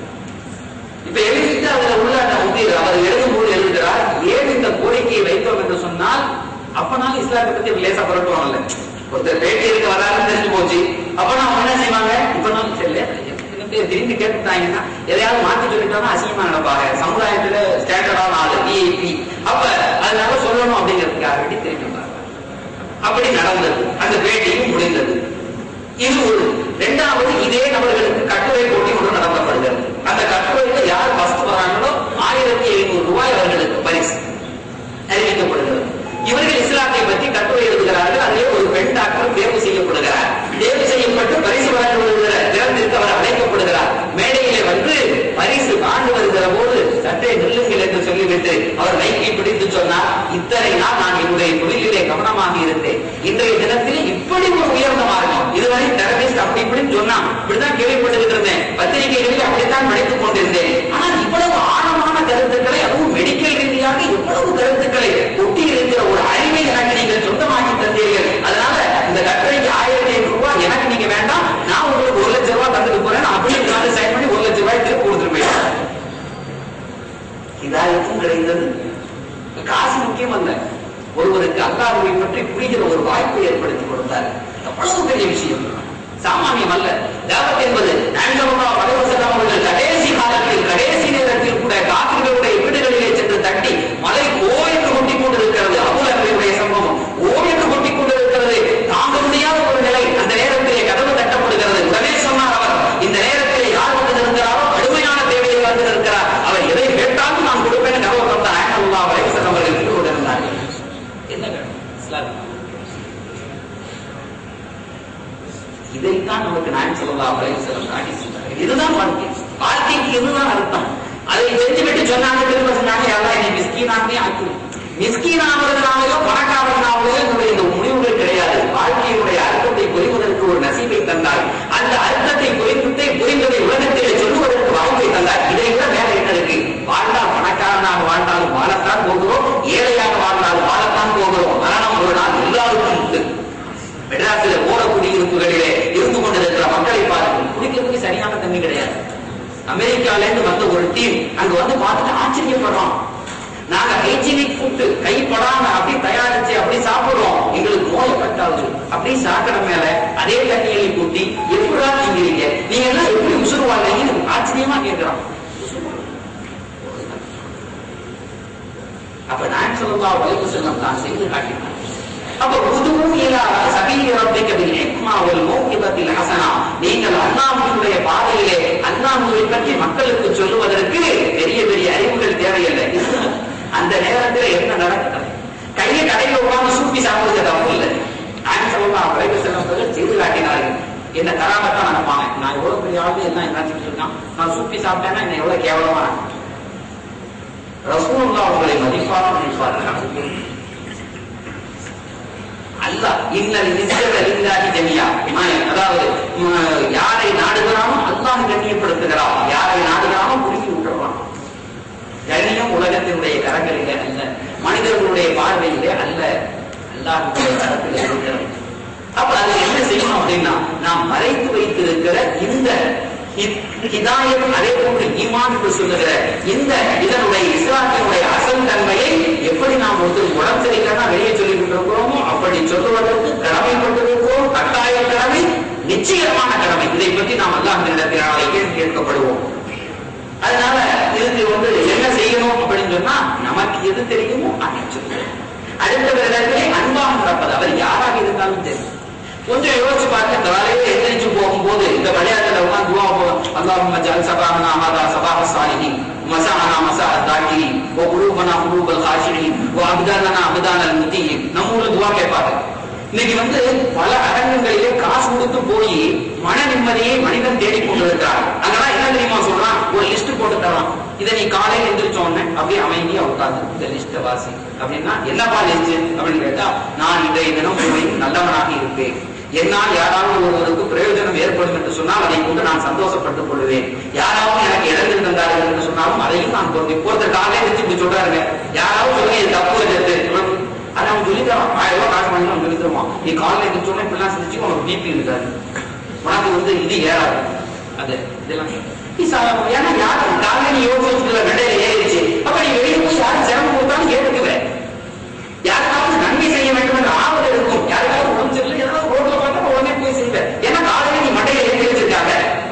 இப்ப எழுதிட்டு அதுல உள்ள அந்த முதிர் அவர் எழுதும்போது எழுதுகிறார் ஏன் இந்த கோரிக்கையை வைத்தோம் என்று சொன்னால் அப்பனாலும் இஸ்லாத்தை பத்தி லேசா புரட்டுவாங்கல்ல ஒருத்தர் பேட்டி இருக்க வராருன்னு தெரிஞ்சு போச்சு அப்ப அவங்க என்ன செய்வாங்க இப்பனாலும் தெரியல திரும்பி கேட்டுட்டாங்கன்னா எதையாவது மாத்தி சொல்லிட்டோம்னா அசிங்கமா நடப்பாங்க சமுதாயத்துல ஸ்டாண்டர்டான ஆளு விஐபி அப்ப அதனால சொல்லணும் அப்படிங்கிறதுக்காக வேண்டி திரும்பி பாருங்க அப்படி நடந்தது அந்த பேட்டியும் முடிந்தது இது ஒரு இரண்டாவது இதே நபர்களுக்கு கட்டுரை போட்டி ஒன்று நடத்தப்படுகிறது அந்த கட்டுரையில யார் ஃபர்ஸ்ட் வராங்களோ ஆயிரத்தி எழுநூறு ரூபாய் அவர்களுக்கு பரிசு அறிவிக்கப்படுகிறது இவர்கள் இஸ்லாத்தை பற்றி கட்டுரை எழுதுகிறார்கள் அதிலே ஒரு பெண் டாக்டர் தேர்வு செய்யப்படுகிறார் தேர்வு செய்யப்பட்டு பரிசு வழங்கப்படுகிற திறந்திற்கு அவர் அழைக்கப்படுகிறார் மேடையிலே வந்து பரிசு ஆண்டு வருகிற போது சற்றே நில்லுங்கள் என்று சொல்லிவிட்டு அவர் மைக்கை பிடித்து சொன்னார் இத்தனை நாள் நான் என்னுடைய தொழிலிலே கவனமாக இருந்தேன் இன்றைய தினத்தில் இப்படி ஒரு உயர்ந்த மார்க்கம் இதுவரை தெரபிஸ்ட் அப்படி இப்படின்னு சொன்னான் இப்படிதான் கேள்விப்பட்டு இருந்தேன் பத்திரிகைகளில் அப்படித்தான் படித்துக் கொண்டிருந்தேன் ஆனால் இவ்வளவு ஆழமான கருத்துக்களை அதுவும் மெடிக்கல் ரீதியாக எவ்வளவு கருத்துக்களை ஒட்டி இருக்கிற ஒரு அறிவை எனக்கு நீங்கள் சொந்தமாக்கி தந்தீர்கள் அதனால இந்த கட்டுரைக்கு ஆயிரத்தி ஐநூறு ரூபாய் எனக்கு நீங்க வேண்டாம் நான் உங்களுக்கு ஒரு லட்சம் ரூபாய் தந்துட்டு போறேன் அப்படின்னு நாலு சைன் பண்ணி ஒரு லட்சம் ரூபாய் திருப்பி கொடுத்துட்டு போயிட்டேன் இதாயத்தும் கிடைத்தது காசு முக்கியம் அல்ல ஒருவருக்கு அல்லாஹ்வை பற்றி புரிகிற ஒரு வாய்ப்பை ஏற்படுத்தி கொடுத்தார் எவ்வளவு பெரிய விஷயம் சாமானியம் அல்ல தாவத் என்பது நான்கவா வலைவசல்லாம் அவர்கள் கடைசி காலத்தில் கடைசி நேரத்தில் கூட காப்பிர்களுடைய வீடுகளிலே சென்று தட்டி மலை ஓய்ந்து கொட்டிக் கொண்டிருக்கிறது அபுலர்களுடைய சம்பவம் ஓய்ந்து கொட்டிக் கொண்டிருக்கிறது தாங்க முடியாத ஒரு நிலை அந்த நேரத்திலே கதவு தட்டப்படுகிறது உடனே சொன்னார் அவர் இந்த நேரத்திலே யார் வந்து நிற்கிறாரோ கடுமையான தேவையை வந்து நிற்கிறார் அவர் எதை கேட்டாலும் நான் கொடுப்பேன் கதவு தந்த நாயகல்லா வலைவசல்லம் அவர்கள் நின்று கொண்டிருந்தார்கள் என்ன வேணும் இஸ்லாம் இதைத்தான் நமக்கு நாயன் சொல்லலாம் அப்படின்னு சொல்ல காட்டி சொல்றாங்க இதுதான் வாழ்க்கை வாழ்க்கைக்கு இதுதான் அர்த்தம் அதை செஞ்சுவிட்டு சொன்னாங்க திரும்ப சொன்னாங்க எல்லாம் என்னை மிஸ்கீனாகவே ஆக்கி மிஸ்கீனாவதனாலேயோ பணக்காரனாலேயோ என்னுடைய இந்த முடிவுகள் கிடையாது வாழ்க்கையினுடைய அர்த்தத்தை புரிவதற்கு ஒரு நசீபை தந்தார் அந்த அர்த்தத்தை புரிந்ததை புரிந்ததை உலகத்திலே சொல்லுவதற்கு வாய்ப்பை தந்தார் இதை விட வேற என்ன இருக்கு வாழ்ந்தால் பணக்காரனாக வாழ்ந்தாலும் வாழத்தான் போகிறோம் ஏழையாக வாழ்ந்தாலும் வாழத்தான் போகிறோம் மரணம் ஒரு நாள் எல்லாருக்கும் உண்டு மெட்ராஸில் ஓட குடியிருப்புகளிலே இருந்து கொண்டிருக்கிற மக்களை பாருங்கள் குடிக்கிறதுக்கு சரியான தண்ணி கிடையாது அமெரிக்கால இருந்து வந்த ஒரு டீம் அங்க வந்து பார்த்துட்டு ஆச்சரியப்படுறோம் நாங்க ஹைஜீனிக் ஃபுட் கைப்படாம அப்படி தயாரிச்சு அப்படி சாப்பிடுறோம் எங்களுக்கு நோய் எஃபெக்ட் ஆகுது அப்படி சாக்கடை மேல அதே தண்ணியை கூட்டி எப்படா நீங்கிறீங்க நீங்க எல்லாம் எப்படி உசுறு வாழ்றீங்கன்னு ஆச்சரியமா கேட்கிறோம் அப்ப நான் சொல்லலாம் வலைவு செல்லம் தான் செய்து காட்டினார் அப்ப உதுவும் இலா சபீலி ரப்பிக பில் ஹிக்மா வல் மௌகிபத்தில் ஹஸனா நீங்கள் அல்லாஹ்வுடைய பாதையிலே அல்லாஹ்வை பற்றி மக்களுக்கு சொல்லுவதற்கு பெரிய பெரிய அறிவுகள் தேவையில்லை அந்த நேரத்தில் என்ன நடக்கிறது கையை கடையில் உட்கார்ந்து சூப்பி சாப்பிடுறது தப்பு இல்லை நான் சொல்லலாம் வலைவு செல்லம் செய்து காட்டினார்கள் என்ன தராமத்தான் நினைப்பாங்க நான் எவ்வளவு பெரிய ஆளு எல்லாம் என்ன இருக்கான் நான் சூப்பி சாப்பிட்டேன்னா என்ன எவ்வளவு கேவலமா ரசூலுல்லா உங்களை மதிப்பாக நினைப்பார்கள் அல்லாஹ் இன்னல் நிஜக லில்லாஹி ஜமியா மாயம். அதாவது ம், யாரை நாடுகிறானோ அல்லாஹ் கண்ணியப்படுத்துகிறான் யாரை நாடுகிறானோ குறுக்கி விட்டுறான் கண்ணியம் உலகத்தினுடைய கரங்களிலே அல்ல மனிதர்களுடைய பார்வையிலே அல்ல அல்லாஹ்வுடைய கரத்திலே இருக்கிறது அப்ப அது என்ன செய்யணும் அப்படின்னா நாம் மறைத்து வைத்திருக்கிற இந்த ஹி- ஹிதாயத் அதே போன்று ஈமான் என்று சொல்லுகிற இந்த இதனுடைய இஸ்லாத்தினுடைய அசல் தன்மையை எப்படி நாம் ஒருத்தர் உடம்பு சரியில்லைன்னா வெளியே சொல்லிக் கொண்டிருக்கிறோமோ அப்படி சொல்லுவதற்கு கடமைப்பட்டிருக்கிறோம் கட்டாய கடமை நிச்சயமான கடமை இதை பற்றி நாம் அல்லாஹ் கேள்வி கேட்கப்படுவோம் அதனால இதுக்கு வந்து என்ன செய்யணும் அப்படின்னு சொன்னா நமக்கு எது தெரியுமோ அதை சொல்லுவோம் அடுத்த இடத்திலே அன்பாக நடப்பது அவர் யாராக இருந்தாலும் சரி கொஞ்சம் யோசிச்சு பாருங்க காலையில எந்திரிச்சு போகும்போது இந்த விளையாட்டுல உட்காந்து துவா போவோம் அல்லாஹும்ம ஜஅல் சபாஹனா ஹாதா சபாஹ சாலிஹின் மசாஹனா மசா தாக்கிரின் வ குலூபனா குலூபல் காஷிரின் வ அப்தானனா அப்தானல் முத்தீன் நம்ம ஊர்ல துவா கேட்பாங்க இன்னைக்கு வந்து பல அரங்கங்களிலே காசு கொடுத்து போய் மன நிம்மதியை மனிதன் தேடிக் கொண்டிருக்கிறார் அங்கெல்லாம் என்ன தெரியுமா சொல்றான் ஒரு லிஸ்ட் போட்டு தரான் இதை நீ காலையில எந்திரிச்ச உடனே அப்படியே அமைதியா உட்கார்ந்து இந்த லிஸ்ட வாசி அப்படின்னா என்னப்பா லிஸ்ட் அப்படின்னு கேட்டா நான் இன்றைய தினம் உண்மையில் நல்லவனாக இருப்பேன் என்னால் யாராவது ஒருவருக்கு பிரயோஜனம் ஏற்படும் என்று சொன்னால் அதை கொண்டு நான் சந்தோஷப்பட்டுக் கொள்வேன் யாராவது எனக்கு இழந்து தந்தார்கள் என்று சொன்னாலும் அதையும் நான் பொருந்தி ஒருத்தர் காலையில இருந்து இப்படி சொல்றாருங்க யாராவது சொல்லுங்க இது தப்பு வச்சது அதை அவன் சொல்லி தரான் ஆயிரம் ரூபாய் காசு பண்ணி அவன் சொல்லி தருவான் நீ காலையில இருந்து சொன்ன இப்படிலாம் செஞ்சு உனக்கு பிபி இருக்காது உனக்கு வந்து இது ஏறாது அது இதெல்லாம் நீ சாதாரண ஏன்னா யார் காலையில நீ யோசிச்சு வச்சுக்கல வெண்டையில ஏறிடுச்சு அப்ப நீ வெளியே போய் யாரும் சிரமம் கொடுத்தாலும் கேட்டுக்குவேன் யாருக்காவது நன்மை செய்ய வேண்டும் என்ற ஆவல் இருக்கும் யாருக்காவது உடம்பு சரியில்லை ஏதாவது ரோட்ல பார்த்தா உடனே போய் செய்வேன் ஏன்னா காலையில நீ மண்டையில ஏற்றி வச்சிருக்காங்க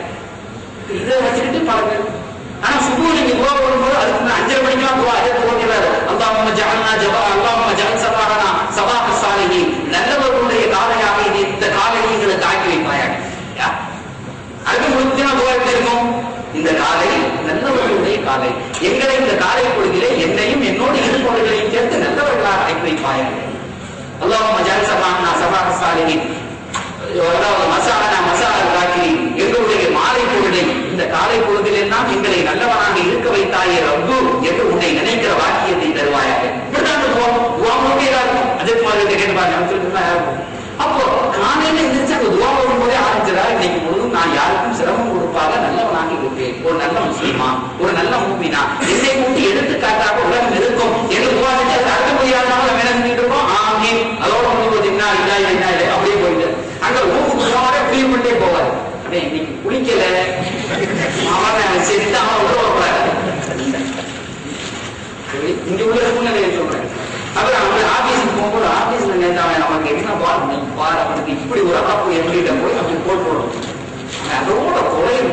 இதை வச்சுக்கிட்டு பாருங்க ஆனா சுபு நீங்க துவா போடும்போது அதுக்கு முன்ன அஞ்சரை மணிக்கெல்லாம் துவா அதே போகிறாரு அல்லாஹும்ம ஜஅல்னா ஜபா அல்லாஹும்ம ஜஅல் சபாஹனா சபாஹ சாலிஹின் நல்லவர்களுடைய காலையாக இது இந்த காலையை எங்களுக்கு ஆக்கி வைப்பாயாக யா? அதுக்கு முழுக்க துவா எப்படி இருக்கும் இந்த காலை நல்லவர்களுடைய காலை எங்களை இந்த காலை பொழுதிலே என்னையும் என்னோடு இருப்பவர்களையும் சேர்த்து நல்லவர்களாக ஆக்கி வைப்பாயாக அல்லாஹும்ம ஜஅல் சபாஹனா சபாஹ சாலிஹின் அதாவது மசாலா மசாலா காக்கி எங்களுடைய மாலை பொழுதை இந்த காலை பொழுதில் எல்லாம் எங்களை நல்லவனாக இருக்க வைத்தாயே ரப்பு என்று உன்னை நினைக்கிற வாக்கியத்தை தருவாயாக இப்படிதான் இருக்கும் துவா முழுமையா இருக்கும் அதே மாதிரி கேட்டு பாருங்க அப்போ காலையில எந்திரிச்சு அந்த துவா போடும்போதே ஆரம்பிச்சதா இன்னைக்கு முழுதும் நான் யாருக்கும் சிரமம் கொடுப்பாக நல்லவனாக இருப்பேன் ஒரு நல்ல முஸ்லிமா ஒரு நல்ல மூமினா என்னை கூட்டி எடுத்துக்காட்டாக உலகம் இருக்கும் என்று துவா செஞ்சு அது அடக்க முடியாதனால நம்ம என்ன செஞ்சுட்டு இருக்கோம் ஆமே அதோட முடிவு என்ன இல்லா என்ன இல்லை அப்படியே போயிட்டு அங்க ஊருக்கு போவாரே குளிர் பண்ணிட்டே போவாரு அப்படியே இன்னைக்கு குளிக்கல அவன் செத்து அவன் உள்ள வரக்கூடாது இங்க உள்ள சூழ்நிலையை சொல்றேன் அப்புறம் அவன் ஆபீஸுக்கு போகும்போது ஆபீஸ்ல நேற்று அவன் நமக்கு என்ன பார் நீ பார் அவனுக்கு இப்படி ஒரு ஆப்பு எம்பிட்ட போய் அப்படி போட்டு போடும் அவன் அதோட குறையும்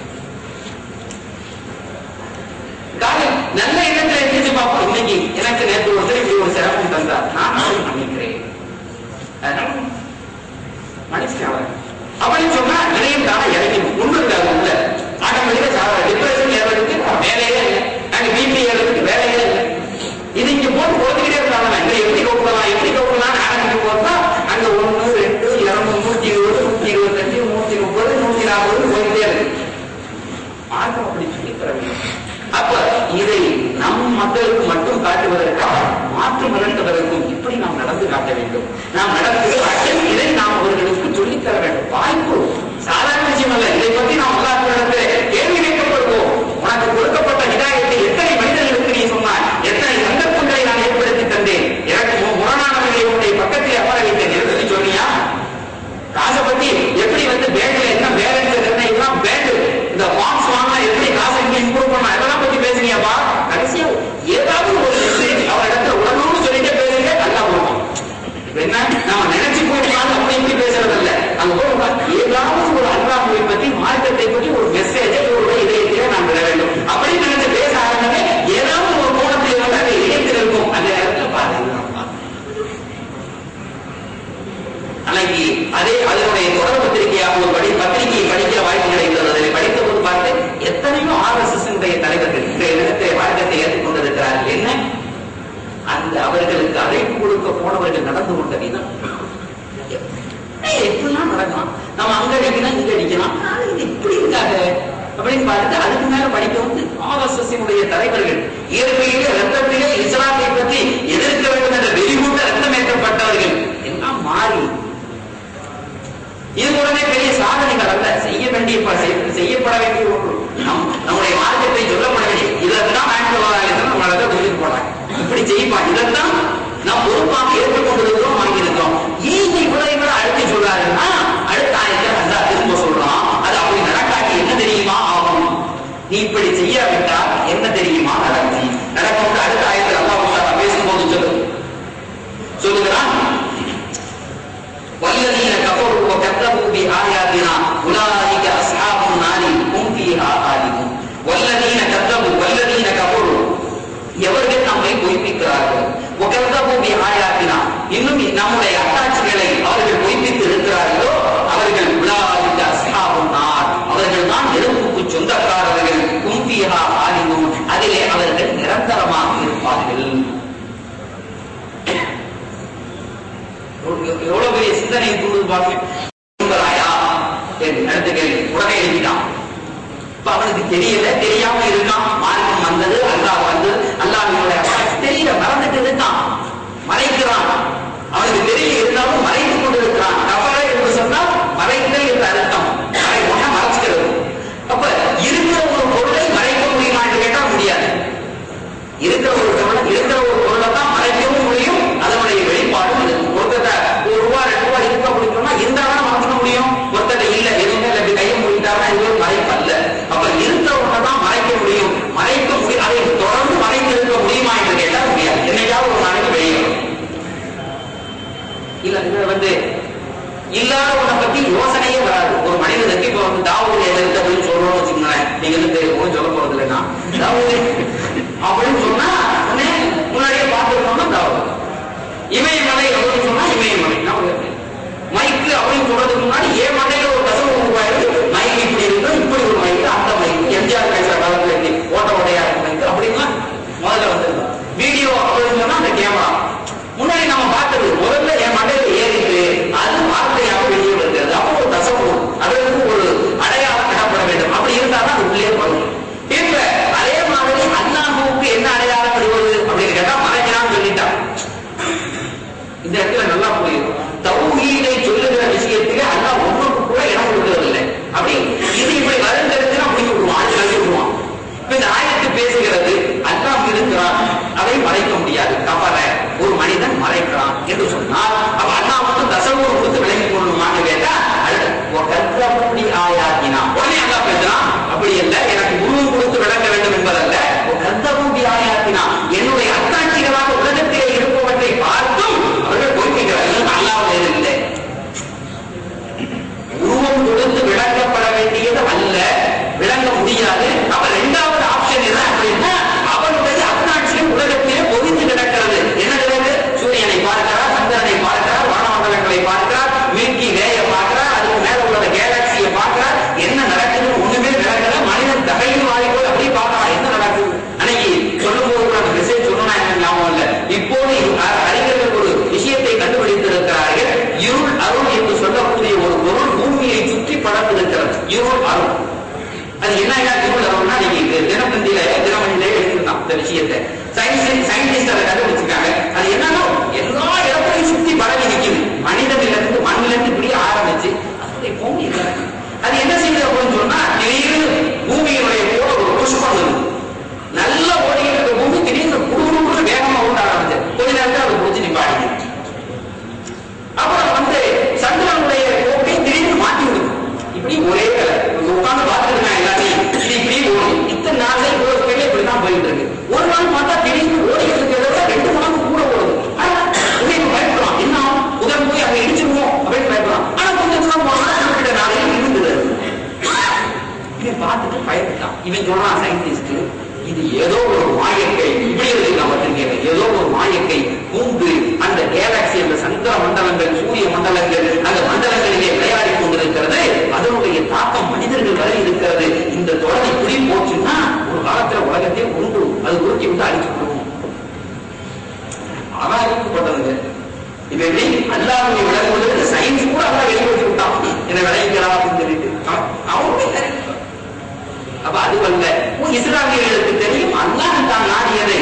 காலை நல்ல இடத்துல எந்திரிச்சு பார்ப்போம் இன்னைக்கு எனக்கு நேற்று ஒருத்தர் இப்படி ஒரு சிரமம் தந்தார் நான் அதை மன்னிக்கிறேன் அதனால மனுஷன் அவன் அப்படின்னு சொன்னா நிலையம் தானே இறங்கணும் ஒண்ணு இருக்காது உள்ள ஆட்டோமேட்டிக்கா சாவர டிப்ரெஷன் ஏறதுக்கு வேலையே இல்லை அங்க பிபி ஏறதுக்கு வேலையே இல்லை இது இங்க போட்டு போட்டுக்கிட்டே இருந்தாங்க இங்க எப்படி கூப்பிடலாம் எப்படி கூப்பிடலாம் ஆரம்பிக்கும் போதுனா அங்க ஒண்ணு ரெண்டு இருநூறு நூத்தி இருபது நூத்தி இருபத்தஞ்சு நூத்தி முப்பது நூத்தி நாற்பது போயிட்டே இருக்கு மார்க்கம் அப்படி சொல்லி தர வேண்டும் அப்ப இதை நம் மக்களுக்கு மட்டும் காட்டுவதற்காக மாற்று மிரட்டுவதற்கும் இப்படி நாம் நடந்து காட்ட வேண்டும் நாம் நடந்து காட்ட இதை நாம் அவர்களுக்கு சொல்லித் தர வேண்டும் வாய்ப்பு சாதாரண விஷயம் அல்ல இதை பற்றி நாம் எல்லாத்திடத்தில் கேள்வி கேட்கப்படுவோம் உனக்கு கொடுக்கப்பட்ட ஹிதாயத்தை எத்தனை மனிதர்களுக்கு நீ சொன்னாய் எத்தனை சந்தர்ப்பங்களை நான் ஏற்படுத்தி தந்தேன் எனக்கு மு- முரணானவர்களை உன்னுடைய பக்கத்தில் அமர வைத்தேன் என்று சொல்லி சொன்னியா காசை பத்தி எப்படி வந்து பேங்க்ல என்ன பேலன்ஸ் நிர்ணயிக்கலாம் பேங்க் இந்த ஃபார்ம்ஸ் வாங்கினா எப்படி காசை இங்க இம்ப்ரூவ் பண்ணலாம் இதெல்லாம் பத்தி பேசுனீங்கப்பா கடைசியா ஏதாவது ஒரு மெசேஜ் அவர் இடத்துல உடனே சொல்லிட்டே பேசுங்க நல்லா போகும் இப்ப என்ன நாம நினைச்சு போடுவாங்க அப்படி இப்படி பேசுறது இல்ல அங்க போய் ஏதாவது ஒரு அல்லாஹ்வை பத்தி மார்க்கத்தை பற்றி ஒரு மெசேஜை ஒரு இதயத்திலே நாம் பெற வேண்டும் அப்படி நினைச்சு பேச ஆரம்பிங்க ஏதாவது ஒரு கோணத்தில் வந்து அதை இணைத்து இருக்கும் அந்த இடத்துல பாருங்க அன்னைக்கு அதே அதனுடைய தொடர் பத்திரிகையாக ஒரு படி பத்திரிகையை படிக்கிற வாய்ப்பு கிடைக்கிறது அதை படித்த போது பார்த்து எத்தனையோ ஆர்எஸ்எஸ் தலைவர்கள் இந்த இடத்தை மார்க்கத்தை ஏற்றுக்கொண்டிருக்கிறார்கள் என்ன அந்த அவர்களுக்கு அழைப்பு கொடுக்க போனவர்கள் நடந்து கொண்ட விதம் ஏய், எப்படிலாம் நடக்கலாம் நம்ம அங்க அடிக்கலாம் இங்க அடிக்கலாம் ஆனா இது இப்படி இருக்காங்க அப்படின்னு பார்த்துட்டு அதுக்கு மேல படிக்க வந்து ஆர்எஸ்எஸ் தலைவர்கள் இயற்கையிலே ரத்தத்திலே இஸ்லாத்தை பற்றி எதிர்க்க வேண்டும் என்ற வெறிகூட்ட ரத்தம் ஏற்றப்பட்டவர்கள் எல்லாம் மாறி இது உடனே பெரிய சாதனைகள் அல்ல செய்ய வேண்டிய ப- செய்ய- செய்யப்பட வேண்டிய ஒன்று நம் நம்முடைய மார்க்கத்தை சொல்லப்பட வேண்டிய இதைத்தான் ஆண்டவராக நம்ம அதை சொல்லிட்டு போனாங்க இப்படி செய்யப்பா இதைத்தான் நாம் பொறுப்பாக ஏற்றுக்கொண்டிருக்கிறோம் வாங்கியிருக்கிறோம் ஏன் இங்க இவ்வளவு இவ்வளவு அழுத்தி சொல்றாருன்னா அடுத்த ஆயத்தில் அல்லா திரும்ப சொல்றான் அது அப்படி நடக்காட்டி என்ன தெரியுமா ஆகும் நீ இப்படி செய்யாவிட்டால் என்ன தெரியுமா நடக்கும் நடக்கும் அடுத்த ஆயத்தில் அல்லாஹ் பேசும்போது சொல்லு சொல்லுகிறான் والذين كفروا وكذبوا بآياتنا أولئك أصحاب النار هم فيها خالدون والذين كذبوا والذين كفروا எவர்கள் நம்மை பொய்ப்பிக்கிறார்கள் وكذبوا بآياتنا இன்னும் நம்முடைய அத்தாட்சிகளை அவர்கள் பொய்ப்பித்து இருக்கிறார்களோ எவ்வளவு பெரிய சிந்தனையை தூண்டுது பாருங்க நம்புறாயா என் அடுத்த கேள்வி உடனே எழுதிட்டான் இப்ப அவனுக்கு தெரியல தெரியாம இருக்கான் மார்க்கம் வந்தது அல்லாஹ் வந்து அல்லாஹ்வினுடைய வழக்கு தெரியல மறந்துட்டு இருக்கான் மறைக்கிறான் அவனுக்கு தெரியல இருந்தாலும் மறைத்துக் கொண்டிருக்கிறான் கவலை என்று சொன்னால் மறைத்தல் என்ற அர்த்தம் மறை ஒண்ணா மறைச்சுக்கிறது அப்ப இருக்கிற ஒரு பொருளை மறைக்க முடியுமா என்று கேட்டால் முடியாது இருக்கிற ஒரு பொருளை இருக்கிற ஒரு பொருளை தான் மறைக்கவும் முடியும் அதனுடைய வெளிப்பாடும் இருக்கு ஒருத்தட்ட ஒரு ரூபா ரெண்டு ரூபா இருக்கு அப்படின்னு சொன்னா இருந்தாலும் மறைக்க முடியும் ஒருத்தட்ட இல்ல எதுவுமே இல்லை இப்படி கையை முடித்தாருன்னா இது ஒரு மறைப்பு அல்ல அப்ப இருக்கிற ஒன்றை தான் மறைக்க முடியும் மறைக்க முடியும் அதை தொடர்ந்து மறைத்து இருக்க முடியுமா என்று கேட்டால் முடியாது என்னைக்காவது ஒரு நாளைக்கு வெளியே வரும். இல்ல இது வந்து இல்லாத ஒன்றை பத்தி யோசனையே வராது ஒரு மனிதனுக்கு இப்ப வந்து தாவூது எதிர்த்து அப்படின்னு சொல்றோம்னு வச்சுக்கோங்களேன் நீங்க வந்து ஒன்றும் சொல்ல போறது இல்லைன்னா தாவூது அப்படின்னு சொன்னா உடனே முன்னாடியே பார்த்துருக்கோம்னா தாவூது இமயமலை அப்படின்னு சொன்னா இமயமலை நான் ஒரு மைக்கு அப்படின்னு சொல்றதுக்கு முன்னாடி ஏன் மண்டையில ஒரு கசவு உருவாயிருக்கு மைக் இப்படி இருக்கு இப்படி ஒரு மைக் அந்த மைக் எம்ஜிஆர் பேசுற காலத்துல இருக்கு ஓட்ட ஓட்டையா இருக்கு மைக் அப்படின்னா முதல்ல வந்திருக்கும் வீடியோ அப்படின்னு சொன்னா அந்த கேமரா முன்னாடி நம்ம பார்த்தது முதல்ல என் மண்டையில ஏறிட்டு அது வார்த்தையாக வெளியே வருகிறது அப்போ ஒரு கசவு அதற்கு ஒரு அடையாளம் இடப்பட வேண்டும் அப்படி இருந்தாதான் அது உள்ளே வரும் இப்ப அதே மாதிரி அண்ணாவுக்கு என்ன அடையாளம் வருவது அப்படின்னு கேட்டா மறைக்கிறான்னு சொல்லிட்டான் இந்த இடத்துல நல்லா புரியும் தௌஹீதை சொல்லுகிற விஷயத்திலே அல்லாஹ் ஒன்றுக்கு கூட இடம் கொடுக்கறதில்லை அப்படி இது இப்படி வருங்கிறதுனா அப்படி விடுவான் அது கல்வி விடுவான் இப்ப இந்த ஆயத்து பேசுகிறது அல்லாஹ் இருக்கிறான் அதை மறைக்க முடியாது கவலை ஒரு மனிதன் மறைக்கிறான் என்று சொன்னால் அப்ப அல்லாஹ் மட்டும் தசவூர் கொடுத்து விளங்கி கொள்ளணுமான்னு கேட்டா அடுத்து கல்வி ஆயாத்தினா உடனே அல்லாஹ் பேசுறான் அப்படி இல்லை எனக்கு உருவம் கொடுத்து விளங்க வேண்டும் என்பதல்ல கந்தபூபி ஆயாத்தினா என்னுடைய அத்தாட்சிகளாக உலகத்திலே இருப்பவற்றை பார்த்தும் அவர்கள் பொறுக்கிறார்கள் அல்லாமல் இல்லை உருவம் கொடுத்து விளக்கப்பட வேண்டியது அல்ல விளங்க முடியாது அப்ப இரண்டாவது ஆப்ஷன் என்ன அப்படின்னா அவனுடைய அத்தாட்சியும் உலகத்திலே பொதிந்து கிடக்கிறது என்ன கிடக்கு சூரியனை பார்க்கிறார் சந்திரனை பார்க்கிறார் வானமண்டலங்களை பார்க்கிறார் மில்கி வேய பார்க்கிறார் அதுக்கு மேல உள்ள கேலக்சியை பார்க்கிறார் என்ன நடக்குதுன்னு ஒண்ணுமே விளங்கல மனிதன் தகையில் வாரிக்கோள் அப்படி பார்க்கலாம் என்ன நடக்குது அன்னைக்கு சொல்லும் போது கூட அந்த மெசேஜ் சொல்லணும் எனக்கு ஞாபகம் இல்ல இப்போது அ- அறிஞர்கள் ஒரு விஷயத்தை கண்டுபிடித்திருக்கிறார்கள் இருள் அருள் என்று சொல்லக்கூடிய ஒரு பொருள் பூமியை சுற்றி படர்ந்திருக்கிறது இருள் அருள் அது என்ன இருள் அருள்னா நீங்க தினத்தந்தியில தினமணியில எழுதிருந்தான் இந்த விஷயத்தை சயின்ஸ் சயின்டிஸ்ட் அதை கண்டுபிடிச்சிருக்காங்க அது என்னன்னா எல்லா இடத்துலையும் சுத்தி பரவி நிக்குது மனிதனில இருந்து மண்ணில இருந்து இப்படி ஆரம்பிச்சு அதனுடைய பூமி இல்லை. அது என்ன செய்யுது அப்படின்னு சொன்னா திடீர்னு பூமியினுடைய கூட ஒரு புஷ்பம் இருக்கு நல்ல ஓடிக்கிட்டு இருக்க பூமி திடீர்னு குடுகுடு வேகமா ஓட ஆரம்பிச்சு கொஞ்ச நேரத்தில் அதை பிடிச்சி நிப்பாடிங்க அப்புறம் வந்து சந்திரனுடைய கோப்பை திடீர்னு மாட்டி விடுது இப்படி ஒரே கலர் உட்கார்ந்து பார்த்துருக்கேன் எல்லாத்தையும் இது இப்படி ஓடும் இத்தனை நாள்ல இவ்வளவு ஸ்பீட்ல இப்படி தான் போயிட்டு இருக்கு ஒரு நாள் பார்த்தா திடீர்னு ஓடிக்கிட்டு இருக்கிறத விட ரெண்டு மடங்கு கூட ஓடுது ஆனா உடனே பயப்படலாம் என்ன ஆகும்? உதவி போய் அங்க இடிச்சிருவோம் அப்படின்னு பயப்படலாம் ஆனா கொஞ்சம் தூரம் போனா குறிப்பிட்ட நாளையில் இருந்துது இவன் பார்த்துட்டு பயப்பட்டான் இவன் சொன்னான் சயின்டிஸ்ட் இது ஏதோ ஒரு மாயக்கை இப்படி இருக்கு நான் பத்திரிக்கை ஏதோ ஒரு மாயக்கை பூந்து அந்த கேலக்சி அந்த சந்திர மண்டலங்கள் சூரிய மண்டலங்கள் அந்த மண்டலங்களிலே விளையாடி கொண்டிருக்கிறது அதனுடைய தாக்கம் மனிதர்கள் வரை இருக்கிறது இந்த தொடரை இப்படி போச்சுன்னா ஒரு காலத்துல உலகத்தையே உண்டு அது உருட்டி விட்டு அடிச்சு விடுவோம் அதான் அறிவிக்கப்பட்டதுங்க இப்ப எப்படி அல்லாஹ்வை விளங்குவது சயின்ஸ் கூட அல்லாஹ் வெளிப்படுத்தி விட்டான் என்ன விளைவிக்கிறா அப்படின்னு சொல்லிட்டு அவன் அவனுடைய கருத்து. அப்ப அது அல்ல இஸ்லாமியர்களுக்கு தெரியும் அல்லாஹ் தான் நாடியதை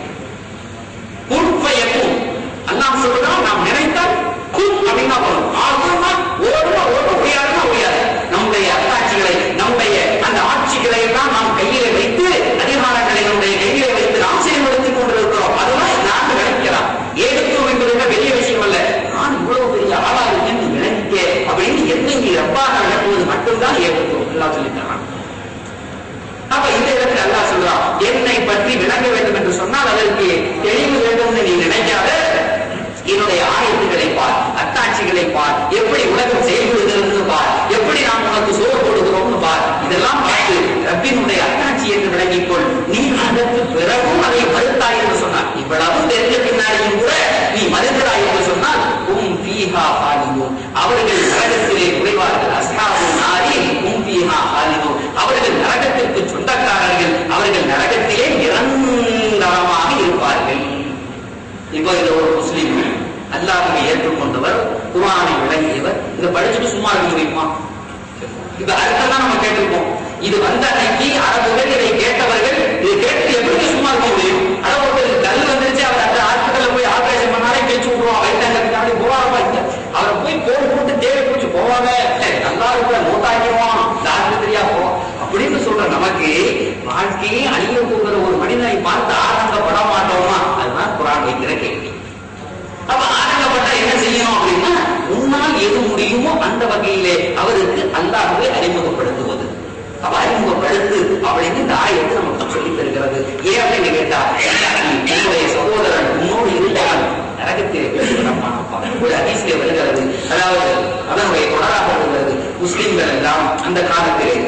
குற்பயக்கும் அல்லாஹ் சொல்றான் நாம் நினைத்தால் குப் அப்படின்னா போதும் ஆகும்னா ஓடுனா ஓட முடியாதுன்னா முடியாது நம்முடைய அத்தாட்சிகளை நம்முடைய அந்த ஆட்சிகளை எல்லாம் நாம் கையிலே வைத்து அதிகாரங்களை நம்முடைய கையிலே வைத்து நாம் செயல்படுத்திக் கொண்டிருக்கிறோம் அதெல்லாம் நான் நினைக்கிறான் ஏகத்துவம் என்பது பெரிய விஷயம் அல்ல நான் இவ்வளவு பெரிய ஆளா இருக்கேன்னு நினைக்க அப்படின்னு என்னைக்கு ரப்பாக நடக்குவது மட்டும்தான் ஏகத்துவம் எல்லாம் சொல்லித்தரான் அப்ப இந்த இடத்துல அல்லாஹ் சொல்றான் என்னை பற்றி விளங்க வேண்டும் என்று சொன்னால் அதற்கு தெளிவு வேண்டும்னு நீ நினைக்காத என்னுடைய ஆயத்துக்களை பார் அத்தாட்சிகளை பார் எப்படி உலகம் செயல்படுகிறது பார் எப்படி நாம் உனக்கு சோறு போடுகிறோம்னு பார் இதெல்லாம் பார்த்து ரப்பினுடைய அத்தாட்சி என்று விளங்கிக்கொள் நீ அதற்கு பிறகும் அதை மறுத்தாய் என்று சொன்னார் இவ்வளவு தெரிஞ்ச பின்னாடியும் கூட நீ மறுக்கிறாய் என்று சொன்னால் உம் பீஹா பாலிமோ அவர்கள் நரகத்திலே குறைவார்கள் அஸ்ஹாபு நாரி உம் பீஹா பாலிமோ அவர்கள் நரகத்திற்கு சொந்தக்காரர்கள் அவர்கள் நரகத்திலே நிரந்தரமாக இருப்பார்கள் இப்போ இந்த ஒரு முஸ்லீம் அல்லாஹ்வை ஏற்றுக்கொண்டவர் இப்ப அர்த்தம் தான் நம்ம கேட்டிருக்கோம் இது வந்த அன்னைக்கு அரபுகள் இதை கேட்டவர்கள் இதை கேட்டு எப்படி சும்மா இருக்க முடியும் அரபுகள் கல் வந்துருச்சு அவர் அந்த ஹாஸ்பிட்டல்ல போய் ஆபரேஷன் பண்ணாலே பேச்சு விடுவோம் வைத்தாங்க பின்னாடி போவாரப்பா இங்க அவரை போய் போடு போட்டு தேவை பிடிச்சு போவாங்க சரி, நல்லா இருக்கிற மூத்தாக்கிடுவான் டாக்டர் தெரியா போ அப்படின்னு சொல்ற நமக்கு வாழ்க்கையே அழிய போகிற ஒரு மனிதனை பார்த்து ஆனந்தப்பட மாட்டோமா அதுதான் குரான் வைக்கிற கேள்வி அப்ப ஆனந்தப்பட்டா என்ன செய்யணும் அப்படின்னா உன்னால் எது முடியுமோ அந்த வகையிலே அவருக்கு அல்லாஹ்வை அறிமுகப்படுத்துவது அப்ப அறிமுகப்படுத்து அப்படின்னு இந்த ஆயத்து நமக்கு சொல்லி தருகிறது ஏன் அப்படின்னு கேட்டா உன்னுடைய சகோதரன் உன்னோடு இருந்தால் நரகத்தில் விடமாட்டப்பா ஒரு அதிசய வருகிறது அதாவது அதனுடைய தொடராக வருகிறது முஸ்லிம்கள் எல்லாம் அந்த காலத்திலே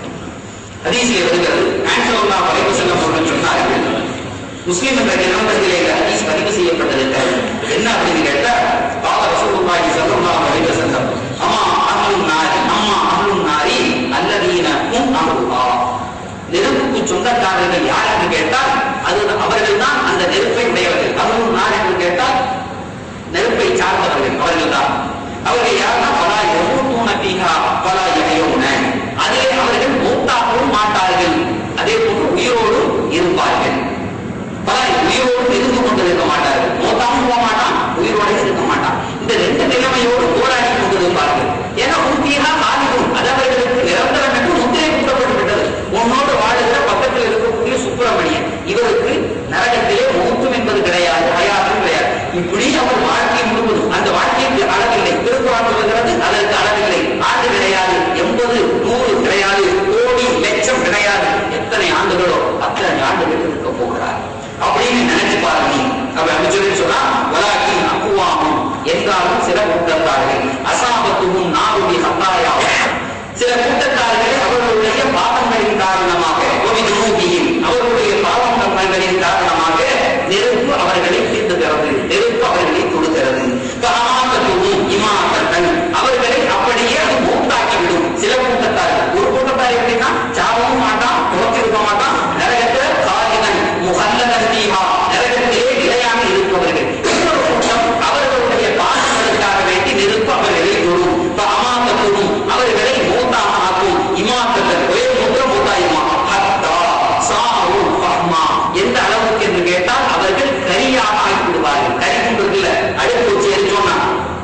ஹதீஸில் வருகிறது ஆன்சோல்லா வரைவு செல்லம் அவர்கள் சொன்னார்கள் முஸ்லிம் என்ற கிரந்தத்திலே இந்த ஹதீஸ் பதிவு செய்யப்பட்டிருக்கிறது என்ன அப்படின்னு கேட்டா பால ரசூலுல்லாஹி ஸல்லல்லாஹு அலைஹி வஸல்லம் அம்மா அஹ்லுன் நாரி அம்மா அஹ்லுன் நாரி அல்லதீன ஹும் அஹ்லுஹா நெருப்புக்கு சொந்தக்காரர்கள் யார் என்று கேட்டால் அது அவர்கள் தான் அந்த நெருப்பை உடையவர்கள் அஹ்லுன் நார் என்று கேட்டால் நெருப்பை சார்ந்தவர்கள் அவர்கள் தான் அவர்கள் யாருன்னா பலா எவ்வளவு பீஹா பலா இணையோன அதிலே அவர்கள் மூத்தாகவும் மாட்டார்கள் அதே போன்று உயிரோடு இருப்பார்கள் பல உயிரோடு இருந்து கொண்டிருக்க மாட்டார்கள் மூத்தாகவும் போக மாட்டான் உயிரோடு இருக்க மாட்டான் இந்த ரெண்டு நிலைமையோடு போராடி கொண்டிருப்பார்கள் ஏன்னா உறுதியாக காலிடும் அது அவர்களுக்கு நிரந்தரம் என்று முத்திரை குட்டப்பட்டு விட்டது உன்னோடு வாழுகிற பக்கத்தில் இருக்கக்கூடிய சுப்பிரமணியன் இவருக்கு நரகத்திலே மூத்தும் என்பது கிடையாது அயாத்தும் கிடையாது இப்படி அவர் வாழ்க்கை முழுவதும் அந்த வாழ்க்கைக்கு அளவில்லை திருக்குறான் சொல்லுகிறது அதற்கு அளவில்லை ஆண்டு கிடையாது எண்பது நூறு கிடையாது கோடி லட்சம் கிடையாது எத்தனை ஆண்டுகளோ அத்தனை ஆண்டுகள் இருக்க போகிறார் அப்படின்னு நினைச்சு பாருங்க நீ அப்ப அப்படி சொல்லி சொன்னா வலாக்கி அக்குவாமும் என்றாலும் சில கூட்டத்தார்கள் அசாபத்துவும் நாவுடி ஹத்தாயாவும் சில கூட்டத்தார்கள் அவர்களுடைய பாவங்களின் காரணமாக கோவிதூகியில் அவர்களுடைய பாவங்களின் காரணமாக நெருப்பு அவர்களை தீர்த்துகிறது நெருப்பு அவர்களை தொடுகிறது காமாக்கத்துவும் இமாக்கத்தன் அவர்களை அப்படியே அது மூத்தாக்கிவிடும் சில கூட்டத்தார்கள் ஒரு கூட்டத்தார் எப்படின்னா சாவவும் மாட்டான் துவக்கிருக்க மாட்டான் நரகத்துல காலிதன் முகல்லதன் தீஹா நரகத்திலே நிலையாக இருப்பவர்கள் இன்னொரு கூட்டம் அவர்களுடைய பாசங்களுக்காக வேண்டி நெருப்பு அவர்களை தொடும் அமாக்கத்துவும் அவர்களை மூத்தாக ஆக்கும் இமாக்கத்தன் ஒரே முத்திர மூத்தாயுமா ஹத்தா சாவு ஃபஹ்மா எந்த அளவுக்கு என்று கேட்டால் அவர்கள் கரியாக ஆகிவிடுவார்கள் கரி குண்டுல அடுப்பு வச்சு எரிச்சோம்னா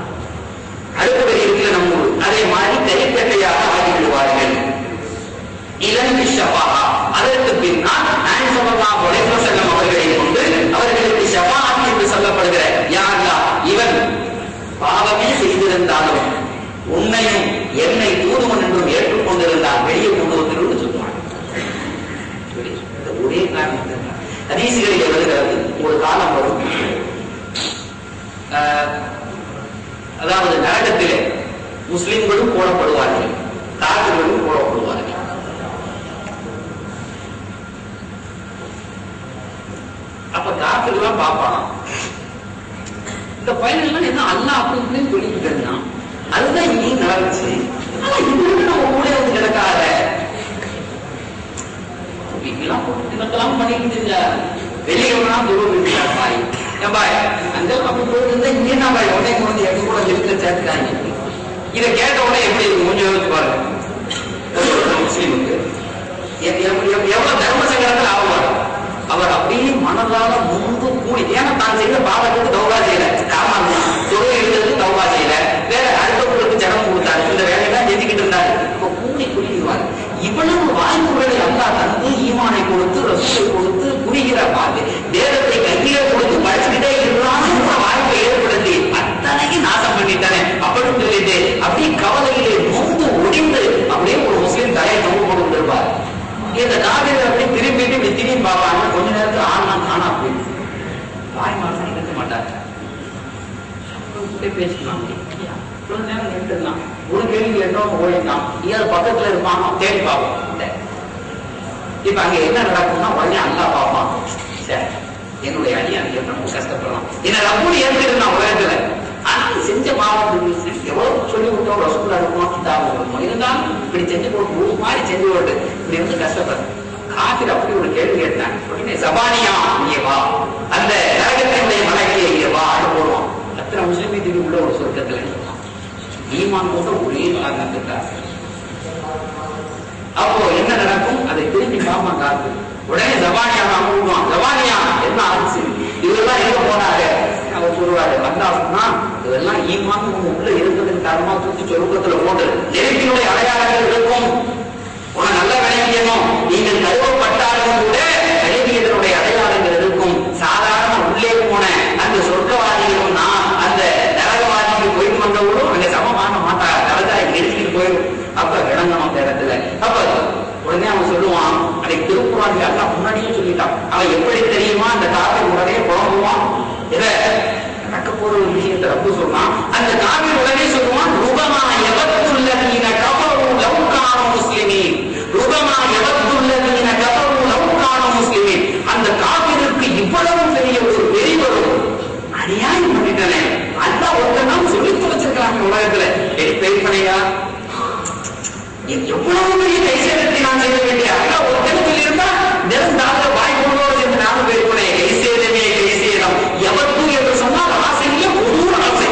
அடுப்பு கறி இருக்குல்ல நம்ம ஊர் அதே மாதிரி கரிக்கட்டையாக ஆகிவிடுவார்கள் இளநி ஷபாஹா அதற்கு பின்னால் ஆன்சமல்லா உலக செல்லம் அவர்களை கொண்டு அவர்களுக்கு ஷபாஹத் என்று சொல்லப்படுகிற யாரா இவன் பாவமே செய்திருந்தாலும் உன்னையும் என்னை தூதுவன் என்றும் ஏற்றுக்கொண்டிருந்தால் வெளியே கொண்டு வந்து சொல்லுவான் இந்த ஒரே காரணத்திற்கு ஹதீசுகளில் வருகிறது ஒரு காலம் வரும் ஆஹ், அதாவது நரகத்திலே முஸ்லிம்களும் போடப்படுவார்கள் காற்றுகளும் போடப்படுவார்கள் அப்ப காற்றுலாம் பார்ப்பான் இந்த பையன்லாம் என்ன அல்லா அப்படி இப்படின்னு சொல்லிட்டு இருந்தான் அதுதான் இங்கேயும் நடந்துச்சு ஆனா இன்னும் நம்ம கூட வந்து கிடக்காத இப்படிலாம் போட்டு இதெல்லாம் பண்ணிக்கிட்டு இருந்த வெளியே வேணாம் தூரம் இருக்கிறார் பாய் ஏன் பாய் அங்க அப்படி போயிட்டு இருந்தா இங்கே நான் பாய் உடனே கொண்டு வந்து எங்க கூட லிஸ்ட்ல சேர்த்துட்டாங்க இதை கேட்ட உடனே எப்படி இருக்கும் கொஞ்சம் யோசிச்சு பாருங்க ஒரு முஸ்லீமுக்கு எ- எவ்- எவ்- எவ்வளவு தர்ம சங்கடத்தில் ஆகுவார் அவர் அப்படியே மனதால முன்பு கூடி ஏன்னா தான் செய்த பாவத்துக்கு தௌபா செய்யல காரணம் தொழில் இருந்தது தௌபா செய்யல வேற அடுத்தவங்களுக்கு ஜனம் கொடுத்தாரு இந்த வேலையெல்லாம் செஞ்சுக்கிட்டு இருந்தாரு இப்ப கூடி குடிக்குவார் இவ்வளவு வாய்ப்புகளை அல்லா தந்து ஈமானை கொடுத்து ரசூலை கொடுத்து புரிகிற பாட்டு வேதத்தை கையிலே கொடுத்து படிச்சுக்கிட்டே இருந்தாலும் இந்த வாய்ப்பை ஏற்படுத்தி அத்தனையும் நாசம் பண்ணிட்டானே அப்படின்னு சொல்லிட்டு அப்படியே கவலையிலே நொந்து ஒடிந்து அப்படியே ஒரு முஸ்லீம் தலையை தொங்க போட்டு இருப்பார் இந்த நாட்டில் அப்படி திரும்பிட்டு இப்படி திரும்பி பார்ப்பாங்க கொஞ்ச நேரத்துல ஆனா காணா போயிடும் வாய் மாசம் இருக்க மாட்டார் பேசலாம் கொஞ்ச நேரம் நின்றுலாம் ஒரு கேள்வி கேட்டோம் ஓடிட்டான் இயார் பக்கத்துல இருப்பான் தேடி பார்ப்போம் இல்ல. இப்ப அங்க என்ன நடக்கும்னா உடனே அல்லா பார்ப்பான் சரி என்னுடைய அடியான் எப்படி கஷ்டப்படலாம் என்ன ரப்பூடி ஏற்றிருந்தான் உலகத்துல ஆனா செஞ்ச பாவத்துக்கு எவ்வளவு சொல்லி விட்டோம் ரசூலா இருக்கணும் இதாக இருக்கணும் இருந்தாலும் இப்படி செஞ்சு போட்டு ஒரு மாதிரி செஞ்சு போட்டு இப்படி வந்து கஷ்டப்படுறேன் காஃபிர் அப்படி ஒரு கேள்வி கேட்டாங்க உடனே சபானியா இங்கே வா அந்த நரகத்தினுடைய மலைக்கு இங்கே வா அது போடுவான் அத்தனை முஸ்லிம் இதுக்கு உள்ள ஒரு சொர்க்கத்துல இருக்கான் ஈமான் கூட ஒரே காரணத்துக்காக அப்போ என்ன நடக்கும் அதை திரும்பி பார்ப்பான் காத்து உடனே ஜபானியா நான் கூடுவான் ஜபானியா என்ன ஆச்சு இதெல்லாம் எங்க போனாரு அவர் சொல்லுவாரு வந்தா சொன்னா இதெல்லாம் ஈமான் உங்க உள்ள இருப்பதன் காரணமா தூக்கி சொருக்கத்துல போட்டு நெருப்பினுடைய அடையாளங்கள் இருக்கும் உன நல்ல விளங்கியனும் நீங்கள் கருவப்பட்டாலும் கூட விளங்கியதனுடைய அடையாளங்கள் இருக்கும் சாதாரண உள்ளே போன அந்த சொர்க்கவாதிகளும் நான் அந்த நரகவாதிக்கு போயிட்டு வந்தவங்களும் அங்க சமமாக மாட்டாங்க நரகாய் நெருக்கிட்டு போயிடும் அப்ப விளங்கணும் அந்த இடத்துல அப்ப உடனே அவன் சொல்லுவான் அன்னைக்கு திருக்குறான் அல்லா முன்னாடியே சொல்லிட்டான் அவன் எப்படி தெரியுமா அந்த காப்பை உடனே புலம்புவான் இத நடக்க போற ஒரு விஷயத்தை ரப்பு சொன்னான் அந்த காப்பி உடனே சொல்லுவான் ருபமா எவத்துள்ளதீன கஃபரு லவ் கானு முஸ்லிமீன் ருபமா எவத்துள்ளதீன கஃபரு லவ் கானு முஸ்லிமீன் அந்த காபிருக்கு இவ்வளவு பெரிய ஒரு பெரியவரும் அநியாயம் பண்ணிட்டனே அல்லாஹ் ஒருத்தன் சொல்லி தொலைச்சிருக்காங்க உலகத்துல எடி பெய்ப்பனையா எவ்வளவு பெரிய கைசேதத்தை நான் செய்ய வேண்டிய அல்ல ஒருத்தன் சொல்லியிருந்தா நெருந்தாத வாய் கொண்டோடு என்று நானும் பேர்ப்பனே கைசேதமே கைசேதம் எவர்க்கு என்று சொன்னால் ஆசையில ஒரு ஆசை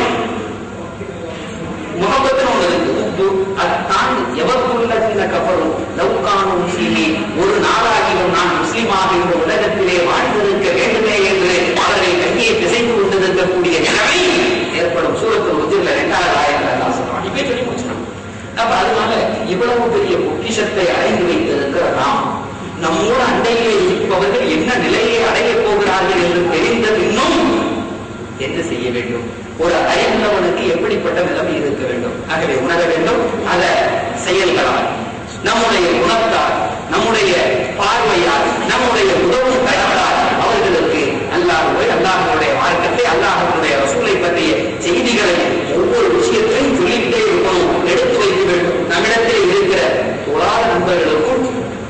முகப்பத்தின் ஒன்று இருக்கு உப்பு அது தான் எவர்க்குள்ள சின்ன கப்பலும் லவ்கான முஸ்லிமே ஒரு நாளாகிலும் நான் முஸ்லிமாக இந்த உலகத்திலே வாழ்ந்திருக்க வேண்டுமே என்று அவர்கள் கையை பிசைந்து கொண்டிருக்கக்கூடிய நிலைமை ஏற்படும் சூரத்தில் உதிரில் இரண்டாவது ஆயிரம் எல்லாம் சொல்றான் இப்பே சொல்லி முடிச்சிடும் அப்ப அதனால இவ்வளவு பெரிய பொக்கிஷத்தை அடைந்து வைத்திருக்கிற நாம் நம்மோடு அண்டையிலே இருப்பவர்கள் என்ன நிலையை அடையப் போகிறார்கள் என்று தெரிந்த பின்னும் என்ன செய்ய வேண்டும் ஒரு அறிவுள்ளவனுக்கு எப்படிப்பட்ட நிலைமை இருக்க வேண்டும் ஆகவே உணர வேண்டும் அத செயல்களால் நம்முடைய குணத்தால் நம்முடைய பார்வையால் நம்முடைய உதவும் கடவுளால் அவர்களுக்கு அல்லாஹுவை அல்லாஹனுடைய மார்க்கத்தை அல்லாஹனுடைய ரசூலை பற்றிய செய்திகளை ஒவ்வொரு விஷயத்தையும் சொல்லிக்கிட்டே இருக்கணும் எடுத்து வைக்க வேண்டும் நம்மிடத்தில் இருக்கிற தொழாத நண்பர்களுக்கும்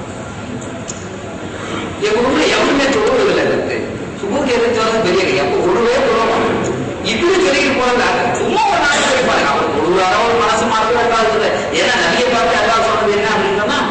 எங்க ஊர்ல எவருமே தொழுவதில்லை எனக்கு சுமூக எதிர்த்தாலும் பெரிய எப்ப ஒருவே தொழுவாங்க இப்படி சொல்லிட்டு போனல சும்மா ஒரு நாள் சொல்லிப்பாங்க அவர் தொழுவாரோ ஒரு மனசு மாற்றக்கூடாது ஏன்னா நிறைய பார்த்து எல்லாம் சொன்னது என்ன அப்படின்னு சொன்னா